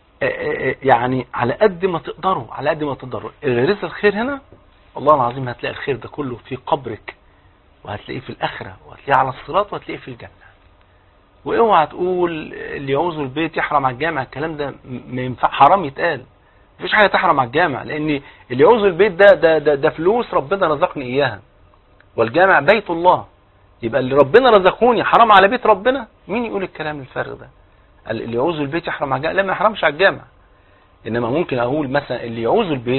A: يعني على قد ما تقدروا على قد ما تقدروا غريزه الخير هنا والله العظيم هتلاقي الخير ده كله في قبرك وهتلاقيه في الاخره وهتلاقيه على الصراط وهتلاقيه في الجنه واوعى تقول اللي يعوز البيت يحرم على الجامع الكلام ده ما ينفع حرام يتقال مفيش حاجه تحرم على الجامع لان اللي يعوز البيت ده ده ده, ده فلوس ربنا رزقني اياها والجامع بيت الله يبقى اللي ربنا رزقوني حرام على بيت ربنا مين يقول الكلام الفارغ ده اللي يعوز البيت يحرم على الجامع لا ما يحرمش على الجامع انما ممكن اقول مثلا اللي يعوز البيت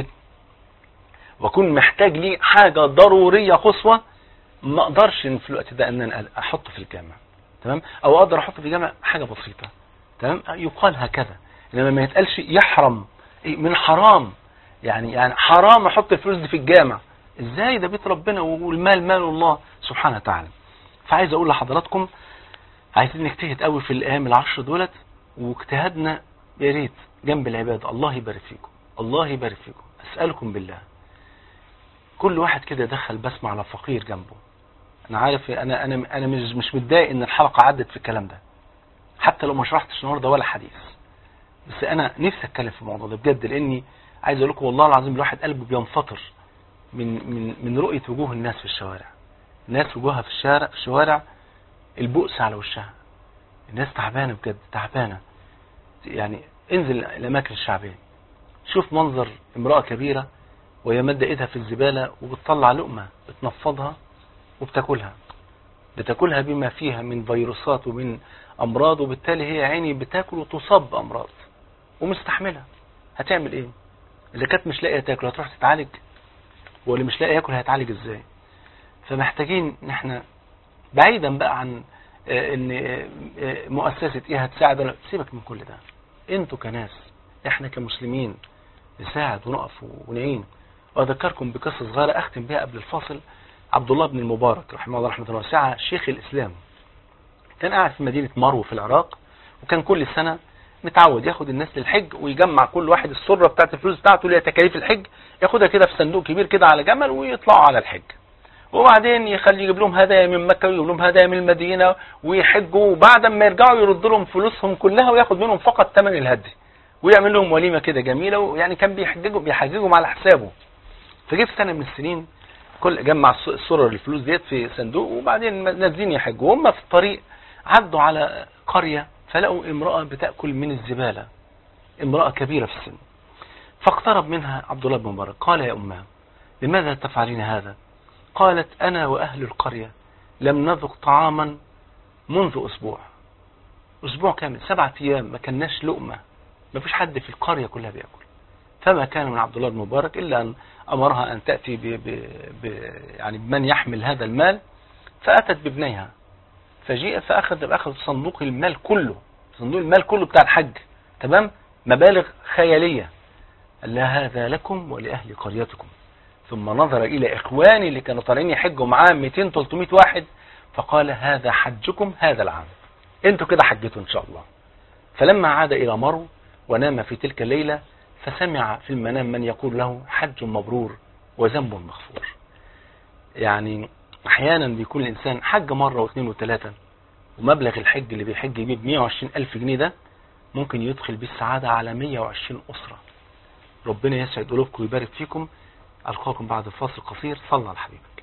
A: واكون محتاج ليه حاجه ضروريه قصوى ما اقدرش في الوقت ده ان انا احطه في الجامع تمام او اقدر احط في جامع حاجة بسيطة تمام يقال هكذا انما ما يتقالش يحرم من حرام يعني يعني حرام احط الفلوس دي في الجامع ازاي ده بيت ربنا والمال مال الله سبحانه وتعالى فعايز اقول لحضراتكم عايزين نجتهد قوي في الايام العشر دولت واجتهادنا يا ريت جنب العباده الله يبارك فيكم الله يبارك فيكم اسالكم بالله كل واحد كده يدخل بسمه على فقير جنبه انا عارف انا انا انا مش مش متضايق ان الحلقه عدت في الكلام ده حتى لو ما شرحتش النهارده ولا حديث بس انا نفسي اتكلم في الموضوع ده بجد لاني عايز اقول لكم والله العظيم الواحد قلبه بينفطر من من من رؤيه وجوه الناس في الشوارع الناس وجوهها في الشارع في الشوارع البؤس على وشها الناس تعبانه بجد تعبانه يعني انزل الاماكن الشعبيه شوف منظر امراه كبيره وهي مادة ايدها في الزبالة وبتطلع لقمة بتنفضها وبتاكلها بتاكلها بما فيها من فيروسات ومن امراض وبالتالي هي عيني بتاكل وتصاب بامراض ومستحملة هتعمل ايه اذا كانت مش لاقيه تاكل هتروح تتعالج واللي مش لاقي ياكل هيتعالج ازاي فمحتاجين ان احنا بعيدا بقى عن ان مؤسسة ايه هتساعد ولا سيبك من كل ده انتوا كناس احنا كمسلمين نساعد ونقف ونعين واذكركم بقصة صغيرة اختم بها قبل الفاصل عبد الله بن المبارك رحمه الله رحمة واسعة شيخ الاسلام كان قاعد في مدينة مرو في العراق وكان كل سنة متعود ياخد الناس للحج ويجمع كل واحد السرة بتاعت الفلوس بتاعته اللي هي تكاليف الحج ياخدها كده في صندوق كبير كده على جمل ويطلعوا على الحج وبعدين يخلي يجيب لهم هدايا من مكة ويجيب لهم هدايا من المدينة ويحجوا وبعد ما يرجعوا يرد لهم فلوسهم كلها وياخد منهم فقط ثمن الهدي ويعمل لهم وليمة كده جميلة ويعني كان بيحججوا بيحججهم على حسابه فجيت سنة من السنين كل جمع السرر الفلوس ديت في صندوق وبعدين نازلين يحجوا وهم في الطريق عدوا على قرية فلقوا امرأة بتأكل من الزبالة امرأة كبيرة في السن فاقترب منها عبد الله بن مبارك قال يا أمها لماذا تفعلين هذا قالت أنا وأهل القرية لم نذق طعاما منذ أسبوع أسبوع كامل سبعة أيام ما كناش لقمة ما فيش حد في القرية كلها بيأكل فما كان من عبد الله بن مبارك إلا أن أمرها أن تأتي ب ب ب يعني بمن يحمل هذا المال فأتت بابنيها فجيء فأخذ أخذ صندوق المال كله صندوق المال كله بتاع الحج تمام مبالغ خيالية قال لها هذا لكم ولأهل قريتكم ثم نظر إلى إخواني اللي كانوا طالعين يحجوا معاه 200 300 واحد فقال هذا حجكم هذا العام انتوا كده حجتوا إن شاء الله فلما عاد إلى مرو ونام في تلك الليلة فسمع في المنام من يقول له حج مبرور وذنب مغفور يعني احيانا بيكون الانسان حج مرة واثنين وثلاثة ومبلغ الحج اللي بيحج بيه ب 120 الف جنيه ده ممكن يدخل بيه السعادة على 120 اسرة ربنا يسعد قلوبكم ويبارك فيكم القاكم بعد الفاصل قصير صلى على حبيبك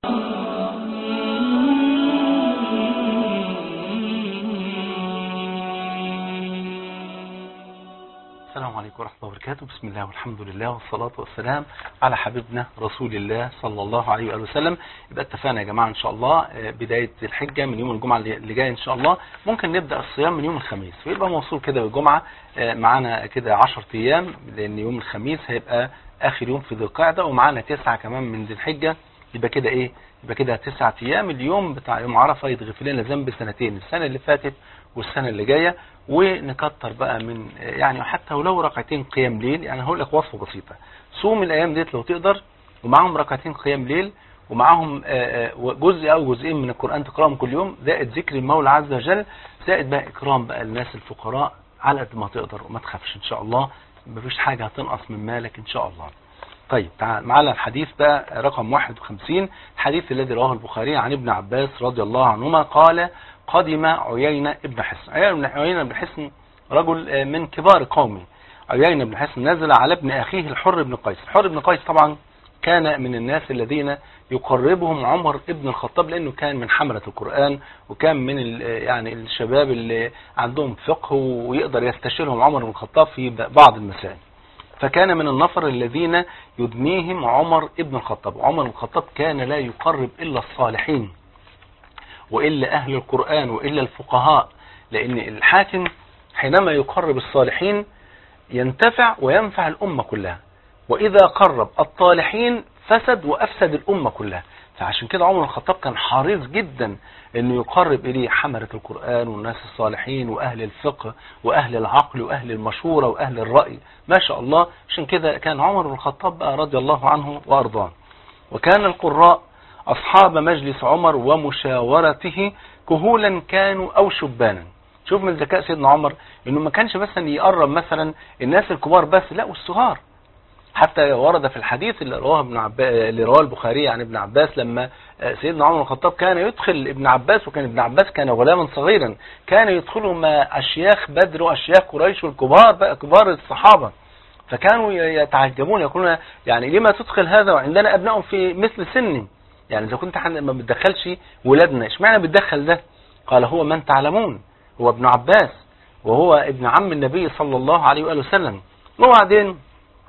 A: السلام عليكم ورحمة الله وبركاته بسم الله والحمد لله والصلاة والسلام على حبيبنا رسول الله صلى الله عليه وآله وسلم يبقى اتفقنا يا جماعة إن شاء الله آه، بداية الحجة من يوم الجمعة اللي اللي جاي إن شاء الله ممكن نبدأ الصيام من يوم الخميس ويبقى موصول كده بالجمعة آه، معانا كده 10 أيام لأن يوم الخميس هيبقى آخر يوم في ذي القعدة ومعانا تسعة كمان من ذي الحجة يبقى كده إيه يبقى كده تسعة أيام اليوم بتاع يوم عرفة يتغفر لنا ذنب سنتين السنة اللي فاتت والسنة اللي جاية ونكتر بقى من يعني حتى ولو ركعتين قيام ليل يعني هقول لك وصفة بسيطة صوم الأيام ديت لو تقدر ومعاهم ركعتين قيام ليل ومعاهم آه، آه، جزء أو جزئين من القرآن تقرأهم كل يوم زائد ذكر المولى عز وجل زائد بقى إكرام بقى الناس الفقراء على قد ما تقدر وما تخافش إن شاء الله مفيش حاجة هتنقص من مالك إن شاء الله طيب تعال معنا الحديث بقى رقم 51 الحديث الذي رواه البخاري عن ابن عباس رضي الله عنهما قال قدم عيينة ابن حسن عيينة عيينة بن حسن رجل آه، من كبار قومه عيينة بن حسن نزل على ابن أخيه الحر بن قيس الحر بن قيس طبعا كان من الناس الذين يقربهم عمر ابن الخطاب لأنه كان من حملة القرآن وكان من ال- يعني الشباب اللي عندهم فقه ويقدر يستشيرهم عمر بن الخطاب في بعض المسائل فكان من النفر الذين يدنيهم عمر ابن الخطاب وعمر بن الخطاب كان لا يقرب إلا الصالحين وإلا أهل القرآن وإلا الفقهاء لأن الحاكم حينما يقرب الصالحين ينتفع وينفع الأمة كلها وإذا قرب الطالحين فسد وأفسد الأمة كلها فعشان كده عمر بن الخطاب كان حريص جدا انه يقرب اليه حملة القرآن والناس الصالحين واهل الفقه واهل العقل واهل المشورة واهل الرأي ما شاء الله عشان كده كان عمر بن الخطاب بقى رضي الله عنه وارضاه وكان القراء اصحاب مجلس عمر ومشاورته كهولا كانوا او شبانا شوف من ذكاء سيدنا عمر انه ما كانش مثلا يقرب مثلا الناس الكبار بس لا والصغار حتى ورد في الحديث اللي رواه ابن عباس اللي رواه البخاري عن ابن عباس لما سيدنا عمر بن الخطاب كان يدخل ابن عباس وكان ابن عباس كان غلاما صغيرا كان يدخله مع اشياخ بدر واشياخ قريش والكبار بقى كبار الصحابه فكانوا يتعجبون يقولون يعني لما تدخل هذا وعندنا ابناء في مثل سني يعني اذا كنت حد ما بتدخلش ولادنا اشمعنى بتدخل ده قال هو من تعلمون هو ابن عباس وهو ابن عم النبي صلى الله عليه واله وسلم وبعدين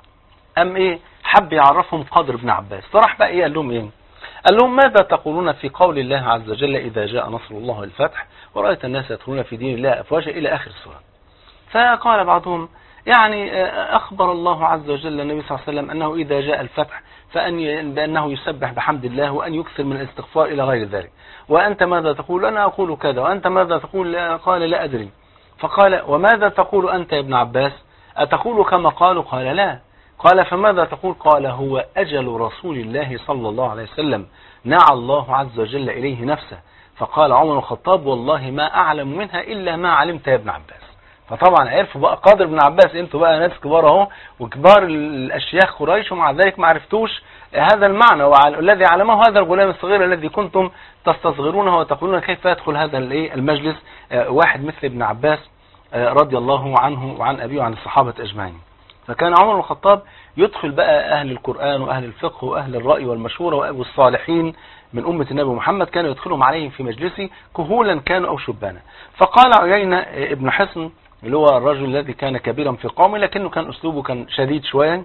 A: أم إيه حب يعرفهم قدر ابن عباس فراح بقى إيه قال لهم إيه قال لهم ماذا تقولون في قول الله عز وجل إذا جاء نصر الله والفتح ورأيت الناس يدخلون في دين الله أفواجا إلى آخر السورة فقال بعضهم يعني آه، أخبر الله عز وجل النبي صلى الله عليه وسلم أنه إذا جاء الفتح فأن ي- بأنه يسبح بحمد الله وأن يكثر من الاستغفار إلى غير ذلك وأنت ماذا تقول أنا أقول كذا وأنت ماذا تقول لا- قال لا أدري فقال وماذا تقول أنت يا ابن عباس أتقول كما قالوا قال لا قال فماذا تقول قال هو أجل رسول الله صلى الله عليه وسلم نعى الله عز وجل إليه نفسه فقال عمر الخطاب والله ما أعلم منها إلا ما علمت يا ابن عباس فطبعا عرفوا بقى قادر ابن عباس انتوا بقى ناس كبار اهو وكبار الاشياخ قريش ومع ذلك ما عرفتوش هذا المعنى وعلى الذي علمه هذا الغلام الصغير الذي كنتم تستصغرونه وتقولون كيف يدخل هذا الايه المجلس آه، واحد مثل ابن عباس آه، رضي الله عنه وعن ابيه وعن الصحابه اجمعين فكان عمر بن الخطاب يدخل بقى أهل القرآن وأهل الفقه وأهل الرأي والمشورة وأبو الصالحين من أمة النبي محمد كان يدخلهم عليهم في مجلسه كهولا كانوا أو شبانا فقال عيينة ابن حصن اللي هو الرجل الذي كان كبيرا في قومه لكنه كان أسلوبه كان شديد شوية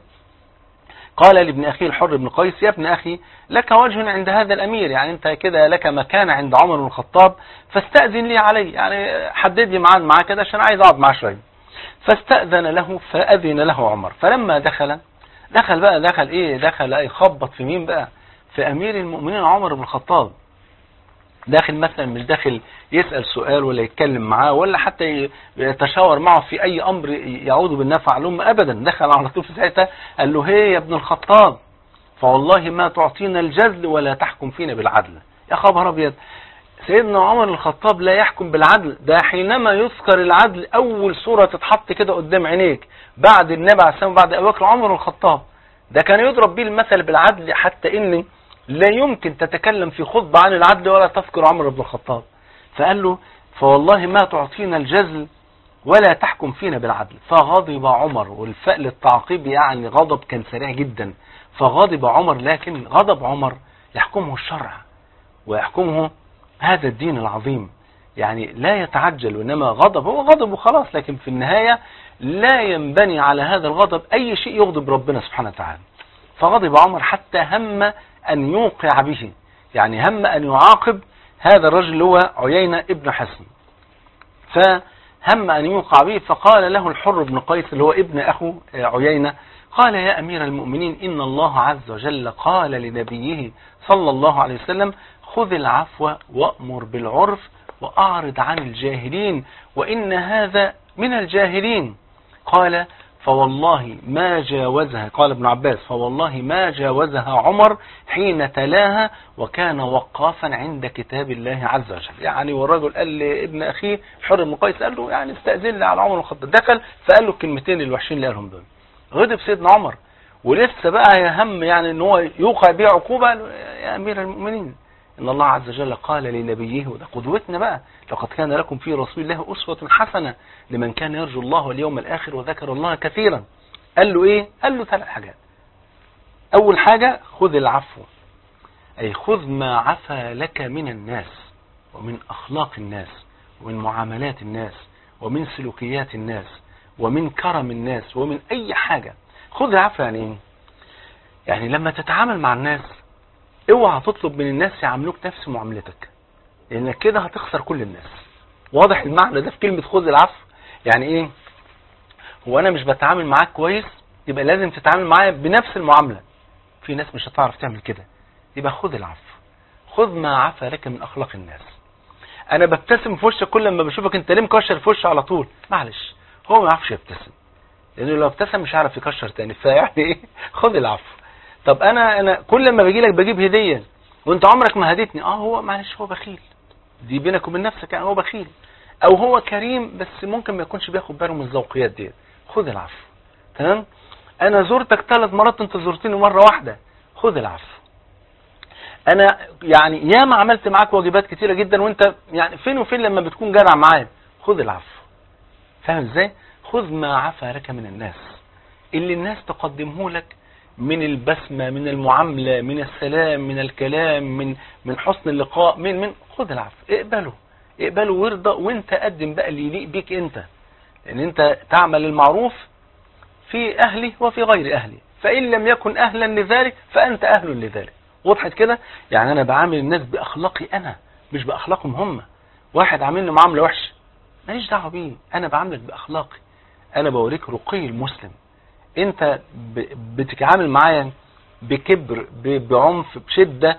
A: قال لابن أخيه الحر بن قيس يا ابن أخي لك وجه عند هذا الأمير يعني أنت كده لك مكانة عند عمر بن الخطاب فاستأذن لي عليه يعني حدد لي ميعاد معاه كده عشان عايز أقعد معاه شوية فاستأذن له فأذن له عمر فلما دخل دخل بقى دخل ايه دخل ايه خبط في مين بقى في امير المؤمنين عمر بن الخطاب داخل مثلا مش داخل يسأل سؤال ولا يتكلم معاه ولا حتى يتشاور معه في اي امر يعود بالنفع الامة ابدا دخل على طول في ساعتها قال له هي يا ابن الخطاب فوالله ما تعطينا الجزل ولا تحكم فينا بالعدل يا خبر ابيض سيدنا عمر الخطاب لا يحكم بالعدل ده حينما يذكر العدل اول صورة تتحط كده قدام عينيك بعد النبي عليه السلام بعد ابو بكر عمر الخطاب ده كان يضرب به المثل بالعدل حتى ان لا يمكن تتكلم في خطبة عن العدل ولا تذكر عمر بن الخطاب فقال له فوالله ما تعطينا الجزل ولا تحكم فينا بالعدل فغضب عمر والفأل التعقيب يعني غضب كان سريع جدا فغضب عمر لكن غضب عمر يحكمه الشرع ويحكمه هذا الدين العظيم يعني لا يتعجل وإنما غضب هو غضب وخلاص لكن في النهاية لا ينبني على هذا الغضب أي شيء يغضب ربنا سبحانه وتعالى فغضب عمر حتى هم أن يوقع به يعني هم أن يعاقب هذا الرجل اللي هو عيينة ابن حسن فهم أن يوقع به فقال له الحر بن قيس اللي هو ابن أخو عيينة قال يا أمير المؤمنين إن الله عز وجل قال لنبيه صلى الله عليه وسلم خذ العفو وأمر بالعرف وأعرض عن الجاهلين وإن هذا من الجاهلين قال فوالله ما جاوزها قال ابن عباس فوالله ما جاوزها عمر حين تلاها وكان وقافا عند كتاب الله عز وجل يعني والرجل قال لابن أخيه حر بن قيس قال له يعني استأذن لي على عمر الخطاب دخل فقال له الكلمتين الوحشين اللي قالهم دول غضب سيدنا عمر ولسه بقى يهم يعني ان هو يوقع بيه عقوبة يا امير المؤمنين ان الله عز وجل قال لنبيه وده قدوتنا بقى لقد كان لكم في رسول الله اسوة حسنة لمن كان يرجو الله واليوم الاخر وذكر الله كثيرا قال له ايه قال له ثلاث حاجات اول حاجة خذ العفو اي خذ ما عفى لك من الناس ومن اخلاق الناس ومن معاملات الناس ومن سلوكيات الناس ومن كرم الناس ومن اي حاجة خذ العفو يعني ايه يعني لما تتعامل مع الناس اوعى تطلب من الناس يعاملوك نفس معاملتك لانك كده هتخسر كل الناس واضح المعنى ده في كلمة خذ العفو يعني ايه هو انا مش بتعامل معاك كويس يبقى لازم تتعامل معايا بنفس المعاملة في ناس مش هتعرف تعمل كده يبقى خذ العفو خذ ما عفى لك من اخلاق الناس انا ببتسم في وشك كل ما بشوفك انت ليه مكشر في وشي على طول معلش هو ما يعرفش يبتسم لانه لو ابتسم مش عارف يكشر تاني فيعني ايه خذ العفو طب انا انا كل ما باجي لك بجيب هديه وانت عمرك ما هديتني اه هو معلش هو بخيل دي بينك وبين نفسك يعني هو بخيل او هو كريم بس ممكن ما يكونش بياخد باله من الذوقيات دي خذ العفو تمام انا زرتك ثلاث مرات انت زرتني مره واحده خذ العفو انا يعني ياما عملت معاك واجبات كتيره جدا وانت يعني فين وفين لما بتكون جدع معايا خذ العفو فاهم ازاي خذ ما عفى لك من الناس اللي الناس تقدمه لك من البسمة من المعاملة من السلام من الكلام من من حسن اللقاء من من خذ العفو اقبله اقبله وارضى وانت قدم بقى اللي يليق بيك انت لان انت تعمل المعروف في اهلي وفي غير اهلي فان لم يكن اهلا لذلك فانت اهل لذلك وضحت كده يعني انا بعامل الناس باخلاقي انا مش باخلاقهم هم واحد عاملني معامله وحشه ماليش دعوه بيه انا بعاملك باخلاقي انا بوريك رقي المسلم انت بتتعامل معايا بكبر بعنف بشدة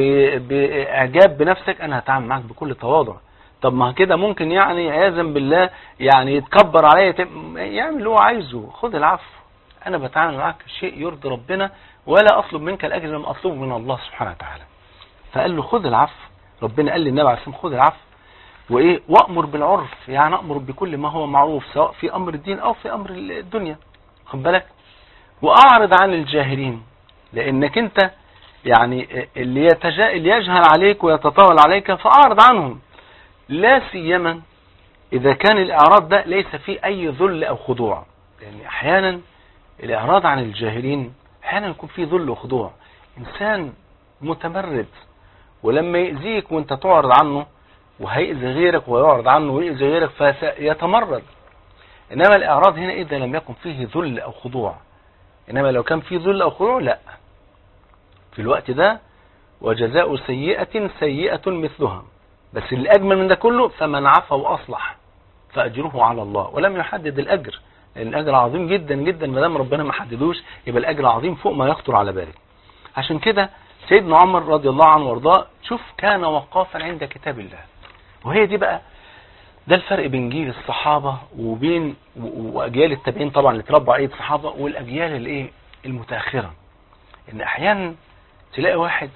A: باعجاب بنفسك انا هتعامل معاك بكل تواضع طب ما كده ممكن يعني عياذا بالله يعني يتكبر عليا يعمل اللي هو عايزه خد العفو انا بتعامل معاك شيء يرضي ربنا ولا اطلب منك الاجر لما اطلبه من الله سبحانه وتعالى فقال له خذ العفو ربنا قال للنبي عليه الصلاه والسلام خذ العفو وايه وامر بالعرف يعني امر بكل ما هو معروف سواء في امر الدين او في امر الدنيا خد بالك واعرض عن الجاهلين لانك انت يعني اللي, يتجا... اللي يجهل عليك ويتطاول عليك فاعرض عنهم لا سيما اذا كان الاعراض ده ليس فيه اي ذل او خضوع لان يعني احيانا الاعراض عن الجاهلين احيانا يكون فيه ذل وخضوع انسان متمرد ولما يأذيك وانت تعرض عنه وهيأذي غيرك ويعرض عنه ويأذي غيرك فيتمرد إنما الإعراض هنا إذا لم يكن فيه ذل أو خضوع إنما لو كان فيه ذل أو خضوع لا في الوقت ده وجزاء سيئة سيئة مثلها بس اللي أجمل من ده كله فمن عفى وأصلح فأجره على الله ولم يحدد الأجر لأن الأجر عظيم جدا جدا ما دام ربنا ما حددوش يبقى الأجر عظيم فوق ما يخطر على بالك عشان كده سيدنا عمر رضي الله عنه وارضاه شوف كان وقافا عند كتاب الله وهي دي بقى ده الفرق بين جيل الصحابة وبين وأجيال التابعين طبعا اللي تربوا عليه الصحابة والأجيال الايه المتأخرة إن أحيانا تلاقي واحد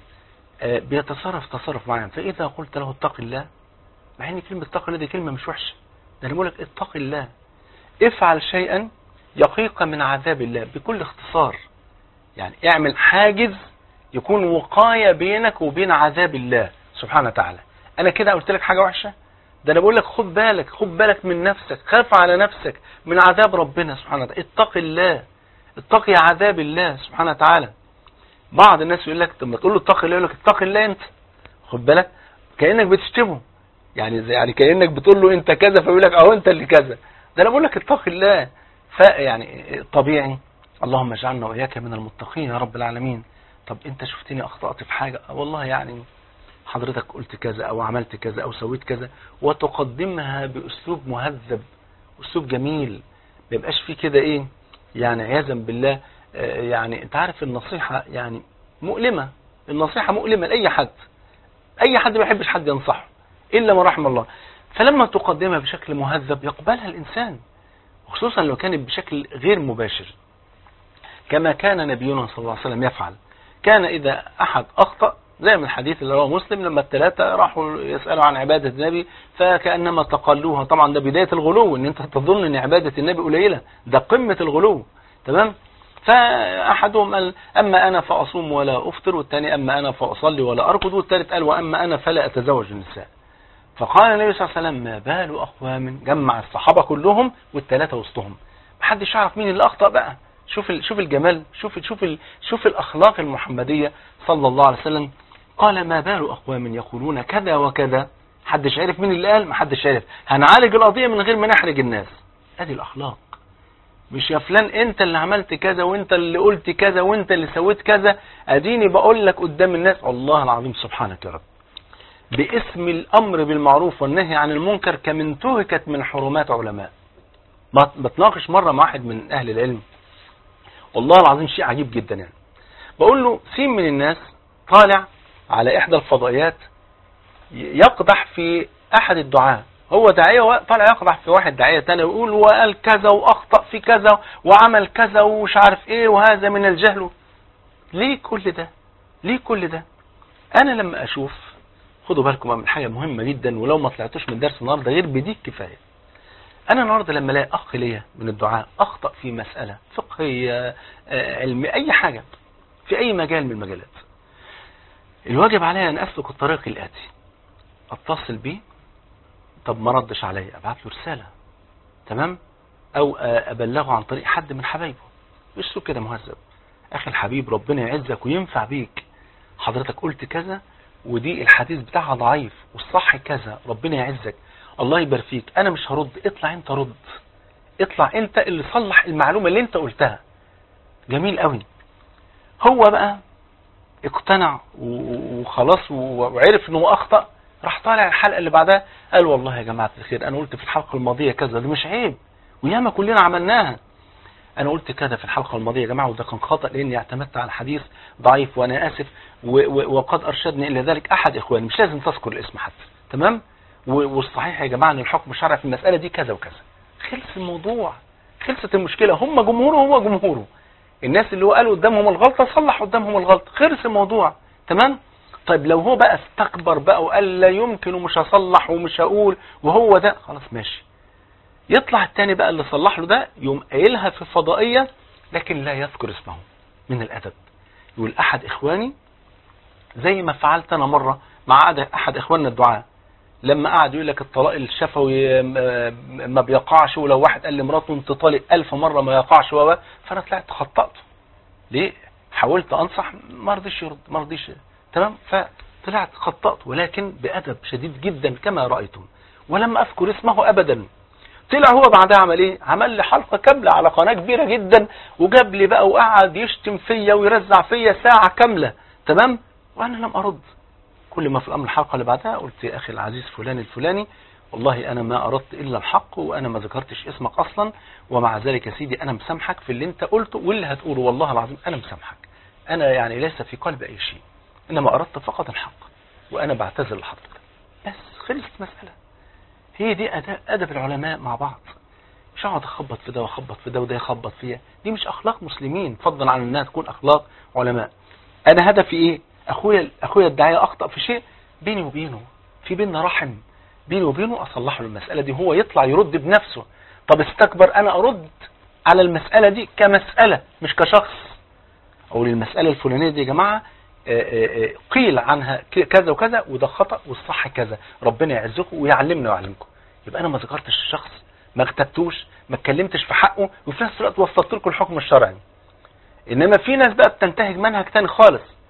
A: بيتصرف تصرف معين فإذا قلت له اتق الله مع ان كلمة اتق الله دي كلمة مش وحشة ده اللي لك اتق الله افعل شيئا يقيك من عذاب الله بكل اختصار يعني اعمل حاجز يكون وقاية بينك وبين عذاب الله سبحانه وتعالى انا كده قلت لك حاجة وحشة ده انا بقول لك خد بالك خد بالك من نفسك خاف على نفسك من عذاب ربنا سبحانه وتعالى اتق الله اتقي عذاب الله سبحانه وتعالى بعض الناس يقول لك طب ما تقول له اتق الله يقول لك اتق الله انت خد بالك كانك بتشتمه يعني زي يعني كانك بتقول له انت كذا فيقول لك اهو انت اللي كذا ده انا بقول لك اتق الله فيعني طبيعي اللهم اجعلنا واياك من المتقين يا رب العالمين طب انت شفتني اخطأت في حاجة والله يعني حضرتك قلت كذا او عملت كذا او سويت كذا وتقدمها باسلوب مهذب اسلوب جميل ما يبقاش فيه كده ايه يعني عياذا بالله آه، يعني انت عارف النصيحة يعني مؤلمة النصيحة مؤلمة لأي حد أي حد ما يحبش حد ينصحه إلا ما رحم الله فلما تقدمها بشكل مهذب يقبلها الإنسان خصوصا لو كانت بشكل غير مباشر كما كان نبينا صلى الله عليه وسلم يفعل كان إذا أحد أخطأ زي من الحديث اللي رواه مسلم لما الثلاثة راحوا يسألوا عن عبادة النبي فكأنما تقلوها طبعا ده بداية الغلو ان انت تظن ان عبادة النبي قليلة ده قمة الغلو تمام فأحدهم قال أما أنا فأصوم ولا أفطر والثاني أما أنا فأصلي ولا أركض والثالث قال وأما أنا فلا أتزوج النساء فقال النبي صلى الله عليه وسلم ما بال أقوام جمع الصحابة كلهم والثلاثة وسطهم محدش يعرف مين اللي أخطأ بقى شوف شوف الجمال شوف شوف شوف الأخلاق المحمدية صلى الله عليه وسلم قال ما بال أقوام يقولون كذا وكذا حدش عارف مين اللي قال محدش عارف هنعالج القضية من غير ما نحرج الناس ادي الأخلاق مش يا فلان انت اللي عملت كذا وانت اللي قلت كذا وانت اللي سويت كذا اديني بقول لك قدام الناس الله العظيم سبحانك يا رب باسم الامر بالمعروف والنهي عن المنكر كم انتهكت من حرمات علماء بتناقش مرة مع واحد من اهل العلم والله العظيم شيء عجيب جدا يعني بقول له سين من الناس طالع على احدى الفضائيات يقدح في احد الدعاء هو داعية طالع يقدح في واحد داعية تاني ويقول وقال كذا واخطأ في كذا وعمل كذا ومش عارف ايه وهذا من الجهل ليه كل ده ليه كل ده انا لما اشوف خدوا بالكم من حاجة مهمة جدا ولو ما طلعتوش من درس النهاردة غير بديك كفاية انا النهاردة لما الاقي اخ ليا من الدعاء اخطأ في مسألة فقهية آه، علمي اي حاجة في اي مجال من المجالات الواجب علي ان اسلك الطريق الاتي اتصل بيه طب ما ردش عليا ابعت له رسالة تمام او ابلغه عن طريق حد من حبايبه اسلوب كده مهذب اخي الحبيب ربنا يعزك وينفع بيك حضرتك قلت كذا ودي الحديث بتاعها ضعيف والصح كذا ربنا يعزك الله يبارك فيك انا مش هرد اطلع انت رد اطلع انت اللي صلح المعلومة اللي انت قلتها جميل قوي هو بقى اقتنع وخلاص وعرف انه اخطأ راح طالع الحلقة اللي بعدها قال والله يا جماعة الخير انا قلت في الحلقة الماضية كذا دي مش عيب وياما كلنا عملناها انا قلت كذا في الحلقة الماضية يا جماعة وده كان خطأ لاني اعتمدت على حديث ضعيف وانا اسف وقد ارشدني الى ذلك احد اخواني مش لازم تذكر الاسم حتى تمام والصحيح يا جماعة ان الحكم الشرعي في المسألة دي كذا وكذا خلص الموضوع خلصت المشكلة هم جمهوره هو جمهوره الناس اللي هو قالوا قدامهم الغلطة صلح قدامهم الغلطة خلص الموضوع تمام طيب لو هو بقى استكبر بقى وقال لا يمكن ومش هصلح ومش هقول وهو ده خلاص ماشي يطلع التاني بقى اللي صلح له ده يقوم قايلها في فضائية لكن لا يذكر اسمه من الأدب يقول أحد إخواني زي ما فعلت أنا مرة مع أحد إخواننا الدعاء لما قعد يقول لك الطلاق الشفوي ما بيقعش ولو واحد قال لمراته انت طالق ألف مرة ما يقعش و فأنا طلعت خطأته ليه حاولت أنصح ما رضيش يرد ما رضيش تمام فطلعت خطأت ولكن بأدب شديد جدا كما رأيتم ولم أذكر اسمه أبدا طلع هو بعدها عمل ايه عمل لي حلقة كاملة على قناة كبيرة جدا وجاب لي بقى وقعد يشتم فيا ويرزع فيا ساعة كاملة تمام وانا لم ارد كل ما في الامر الحلقة اللي بعدها قلت يا اخي العزيز فلان الفلاني والله انا ما اردت الا الحق وانا ما ذكرتش اسمك اصلا ومع ذلك يا سيدي انا مسامحك في اللي انت قلته واللي هتقوله والله العظيم انا مسامحك انا يعني ليس في قلبي اي شيء انما اردت فقط الحق وانا بعتذر لحضرتك بس خلصت مسألة هي دي ادب العلماء مع بعض مش اقعد اخبط في ده واخبط في ده وده يخبط فيها دي مش اخلاق مسلمين فضلا عن انها تكون اخلاق علماء انا هدفي ايه اخويا اخويا الداعيه اخطا في شيء بيني وبينه في بيننا رحم بيني وبينه اصلح له المساله دي هو يطلع يرد بنفسه طب استكبر انا ارد على المساله دي كمساله مش كشخص اقول المساله الفلانيه دي يا جماعه آه، آه، آه، قيل عنها كذا وكذا وده خطأ والصح كذا ربنا يعزكم ويعلمنا ويعلمكم يبقى انا ما ذكرتش الشخص ما اغتبتوش ما اتكلمتش في حقه وفي نفس الوقت وصلت لكم الحكم الشرعي انما في ناس بقى بتنتهج منهج تاني خالص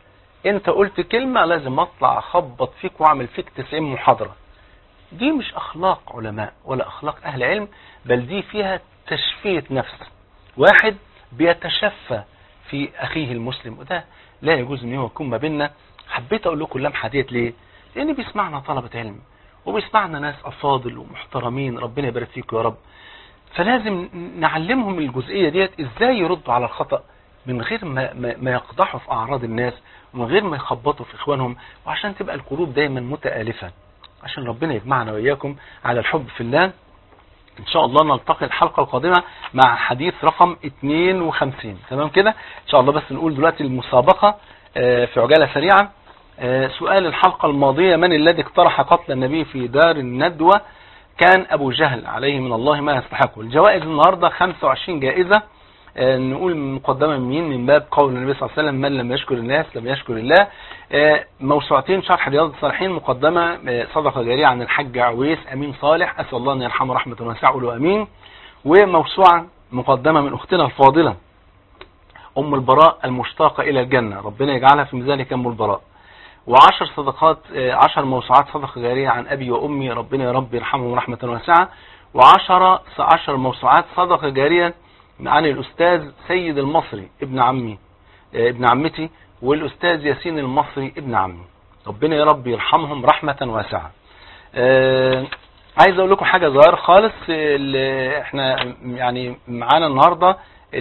A: انت قلت كلمة لازم اطلع اخبط فيك واعمل فيك 90 محاضرة دي مش اخلاق علماء ولا اخلاق اهل علم بل دي فيها تشفية نفس واحد بيتشفى في اخيه المسلم وده لا يجوز ان هو يكون ما بيننا حبيت اقول لكم اللمحه ديت ليه لان بيسمعنا طلبة علم وبيسمعنا ناس افاضل ومحترمين ربنا يبارك فيكم يا رب فلازم نعلمهم الجزئية ديت ازاي يردوا على الخطأ من غير ما, ما, ما يقضحوا في اعراض الناس ومن غير ما يخبطوا في اخوانهم وعشان تبقى القلوب دايما متآلفة عشان ربنا يجمعنا وإياكم على الحب في الله ان شاء الله نلتقي الحلقة القادمة مع حديث رقم 52 تمام كده ان شاء الله بس نقول دلوقتي المسابقة في عجالة سريعة سؤال الحلقة الماضية من الذي اقترح قتل النبي في دار الندوة كان ابو جهل عليه من الله ما يستحقه الجوائز النهاردة 25 جائزة نقول مقدمة من مين من باب قول النبي صلى الله عليه وسلم من لم يشكر الناس لم يشكر الله موسوعتين شرح رياض الصالحين مقدمة صدقة جارية عن الحج عويس أمين صالح أسأل الله أن يرحمه رحمة واسعة قولوا أمين وموسوعة مقدمة من أختنا الفاضلة أم البراء المشتاقة إلى الجنة ربنا يجعلها في ميزانك أم البراء وعشر صدقات عشر موسوعات صدقة جارية عن أبي وأمي ربنا يا رب يرحمهم رحمة واسعة وعشر عشر موسوعات صدقة جارية عن الأستاذ سيد المصري ابن عمي ابن عمتي والأستاذ ياسين المصري ابن عمي ربنا يا رب يرحمهم رحمة واسعة أه عايز اقول لكم حاجة صغيرة خالص اللي احنا يعني معانا النهاردة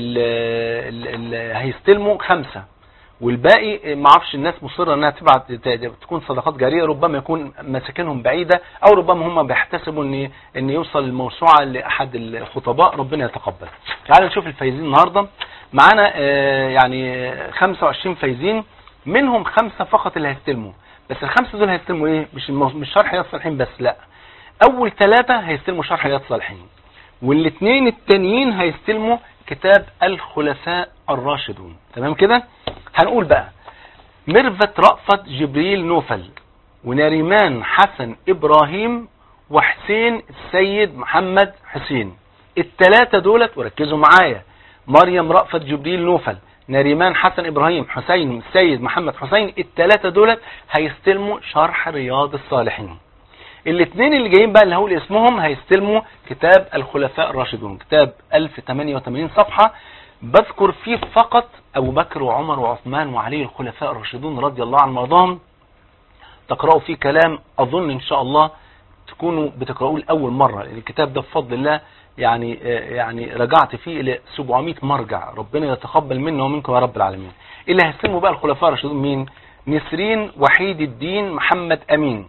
A: اللي هيستلموا خمسة والباقي ما اعرفش الناس مصرة انها تبعت تكون صدقات جارية ربما يكون مساكنهم بعيدة او ربما هم بيحتسبوا ان ان يوصل الموسوعة لاحد الخطباء ربنا يتقبل تعالوا نشوف الفايزين النهاردة معانا يعني 25 فايزين منهم خمسة فقط اللي هيستلموا بس الخمسة دول هيستلموا ايه مش مش شرح رياض الصالحين بس لا اول ثلاثة هيستلموا شرح رياض الصالحين والاثنين التانيين هيستلموا كتاب الخلفاء الراشدون تمام كده هنقول بقى ميرفت رأفت جبريل نوفل ونريمان حسن إبراهيم وحسين السيد محمد حسين التلاتة دولت وركزوا معايا مريم رأفت جبريل نوفل نريمان حسن إبراهيم حسين السيد محمد حسين التلاتة دولت هيستلموا شرح رياض الصالحين الاثنين اللي جايين بقى اللي هقول اسمهم هيستلموا كتاب الخلفاء الراشدون كتاب 1088 صفحة بذكر فيه فقط أبو بكر وعمر وعثمان وعلي الخلفاء الراشدون رضي الله عنهم وارضاهم تقرأوا فيه كلام أظن إن شاء الله تكونوا بتقرأوه لأول مرة لأن الكتاب ده بفضل الله يعني يعني رجعت فيه إلى 700 مرجع ربنا يتقبل منا ومنكم يا رب العالمين اللي هيستلموا بقى الخلفاء الراشدون مين نسرين وحيد الدين محمد أمين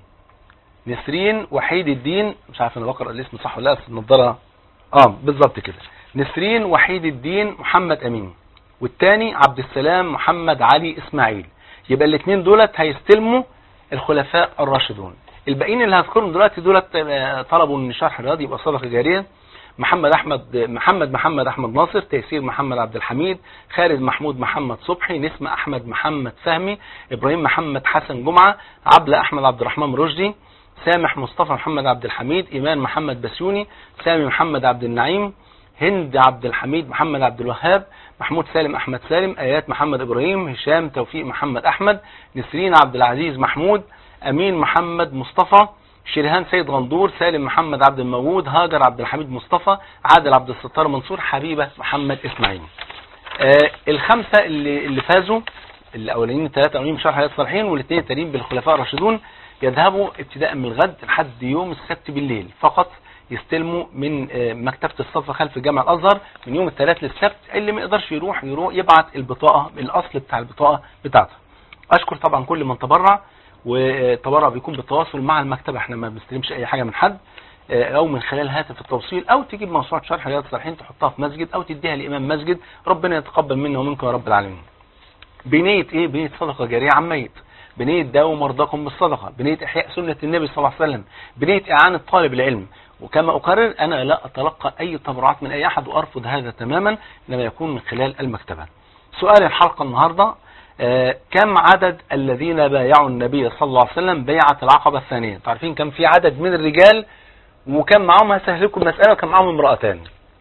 A: نسرين وحيد الدين مش عارف انا بقرا الاسم صح ولا لا بس النضاره اه بالظبط كده نسرين وحيد الدين محمد امين والتاني عبد السلام محمد علي اسماعيل يبقى الاثنين دولت هيستلموا الخلفاء الراشدون الباقيين اللي هذكرهم دلوقتي دولت طلبوا ان شرح الرياض يبقى صدقه جاريه محمد احمد محمد محمد احمد ناصر تيسير محمد عبد الحميد خالد محمود محمد صبحي نسمة احمد محمد فهمي ابراهيم محمد حسن جمعة عبلة احمد عبد الرحمن رشدي سامح مصطفى محمد عبد الحميد إيمان محمد بسيوني سامي محمد عبد النعيم هند عبد الحميد محمد عبد الوهاب محمود سالم أحمد سالم آيات محمد إبراهيم هشام توفيق محمد أحمد نسرين عبد العزيز محمود أمين محمد مصطفى شرهان سيد غندور سالم محمد عبد الموجود هاجر عبد الحميد مصطفى عادل عبد الستار منصور حبيبة محمد إسماعيل آه الخمسة اللي, اللي فازوا الأولين الثلاثة أولين بشرح حياة الصالحين والاثنين التانيين بالخلفاء الراشدون يذهبوا ابتداء من الغد لحد يوم السبت بالليل فقط يستلموا من مكتبة الصفة خلف جامع الأزهر من يوم الثلاث للسبت اللي ما يقدرش يروح يروح يبعت البطاقة الأصل بتاع البطاقة بتاعته أشكر طبعا كل من تبرع وتبرع بيكون بالتواصل مع المكتبة احنا ما بنستلمش أي حاجة من حد او من خلال هاتف التوصيل او تجيب موسوعة شرح رياض الصالحين تحطها في مسجد او تديها لإمام مسجد ربنا يتقبل منا ومنكم يا رب العالمين بنية ايه بنية صدقة جارية عن ميت بنية داووا مرضاكم بالصدقة بنية إحياء سنة النبي صلى الله عليه وسلم بنية إعانة طالب العلم وكما أقرر أنا لا أتلقى أي تبرعات من أي أحد وأرفض هذا تماما إنما يكون من خلال المكتبة سؤال الحلقة النهاردة آه كم عدد الذين بايعوا النبي صلى الله عليه وسلم بيعة العقبة الثانية تعرفين كم في عدد من الرجال وكم معهم هسهل لكم المسألة وكم معهم امرأتان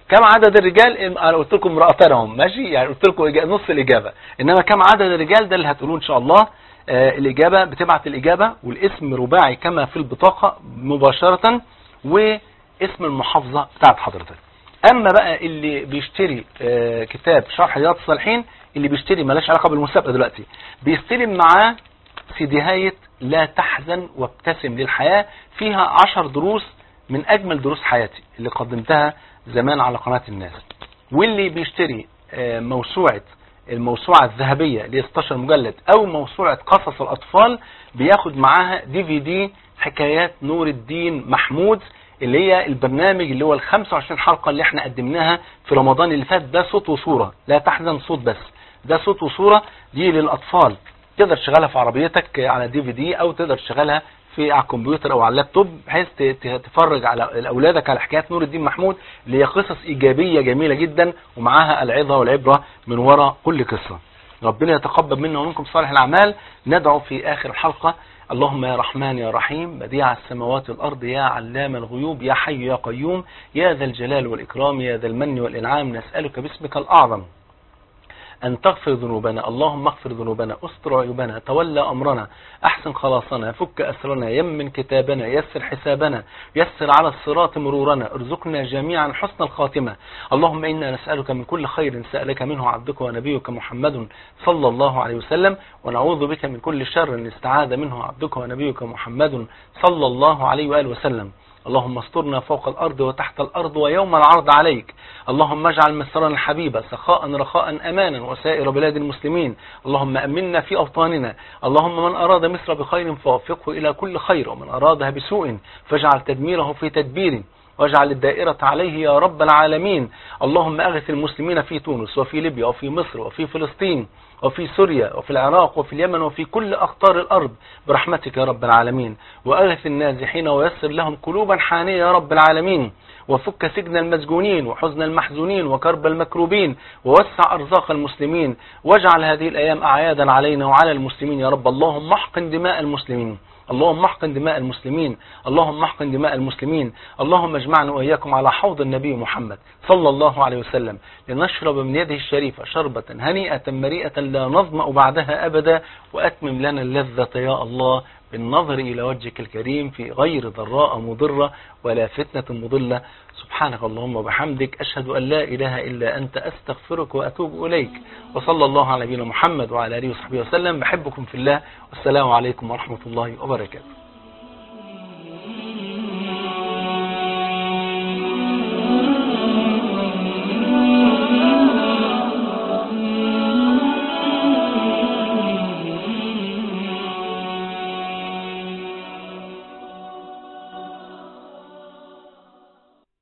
A: كم عدد الرجال انا قلت لكم امرأتانهم ماشي يعني قلت لكم إجا- نص الاجابه انما كم عدد الرجال ده اللي هتقولوه ان شاء الله آه الاجابه بتبعت الاجابه والاسم رباعي كما في البطاقه مباشره واسم المحافظه بتاعت حضرتك اما بقى اللي بيشتري آه كتاب شرح رياض الصالحين اللي بيشتري ملاش علاقه بالمسابقه دلوقتي بيستلم معاه سيديهاية لا تحزن وابتسم للحياة فيها عشر دروس من أجمل دروس حياتي اللي قدمتها زمان على قناة الناس واللي بيشتري آه، موسوعة الموسوعة الذهبية ل 16 مجلد أو موسوعة قصص الأطفال بياخد معاها دي في دي حكايات نور الدين محمود اللي هي البرنامج اللي هو ال 25 حلقة اللي احنا قدمناها في رمضان اللي فات ده صوت وصورة لا تحزن صوت بس ده صوت وصورة دي للأطفال تقدر تشغلها في عربيتك على دي في دي او تقدر تشغلها في على الكمبيوتر او على اللابتوب بحيث ت- ت- تفرج على اولادك على حكايات نور الدين محمود اللي هي قصص ايجابيه جميله جدا ومعاها العظه والعبره من وراء كل قصه. ربنا يتقبل منا ومنكم صالح الاعمال ندعو في اخر الحلقه اللهم يا رحمن يا رحيم بديع السماوات والارض يا علام الغيوب يا حي يا قيوم يا ذا الجلال والاكرام يا ذا المن والانعام نسالك باسمك الاعظم أن تغفر ذنوبنا اللهم اغفر ذنوبنا استر عيوبنا تولى أمرنا أحسن خلاصنا فك أسرنا يمن كتابنا يسر حسابنا يسر على الصراط مرورنا ارزقنا جميعا حسن الخاتمة اللهم إنا نسألك من كل خير سألك منه عبدك ونبيك محمد صلى الله عليه وسلم ونعوذ بك من كل شر استعاذ منه عبدك ونبيك محمد صلى الله عليه وآله وسلم اللهم استرنا فوق الأرض وتحت الأرض ويوم العرض عليك اللهم اجعل مصرنا الحبيب سخاء رخاء أمانا وسائر بلاد المسلمين اللهم أمنا في أوطاننا اللهم من أراد مصر بخير فوفقه إلى كل خير ومن أرادها بسوء فاجعل تدميره في تدبيره واجعل الدائرة عليه يا رب العالمين اللهم أغث المسلمين في تونس وفي ليبيا وفي مصر وفي فلسطين وفي سوريا وفي العراق وفي اليمن وفي كل أقطار الأرض برحمتك يا رب العالمين وأغث النازحين ويسر لهم قلوبا حانية يا رب العالمين وفك سجن المسجونين وحزن المحزونين وكرب المكروبين ووسع أرزاق المسلمين واجعل هذه الأيام أعيادا علينا وعلى المسلمين يا رب اللهم احقن دماء المسلمين اللهم احقن دماء المسلمين اللهم احقن دماء المسلمين اللهم اجمعنا وإياكم على حوض النبي محمد صلى الله عليه وسلم لنشرب من يده الشريفة شربة هنيئة مريئة لا نظمأ بعدها أبدا وأتمم لنا اللذة يا الله بالنظر إلى وجهك الكريم في غير ضراء مضرة ولا فتنة مضلة سبحانك اللهم وبحمدك أشهد أن لا إله إلا أنت أستغفرك وأتوب إليك وصلى الله على نبينا محمد وعلى آله وصحبه وسلم بحبكم في الله والسلام عليكم ورحمة الله وبركاته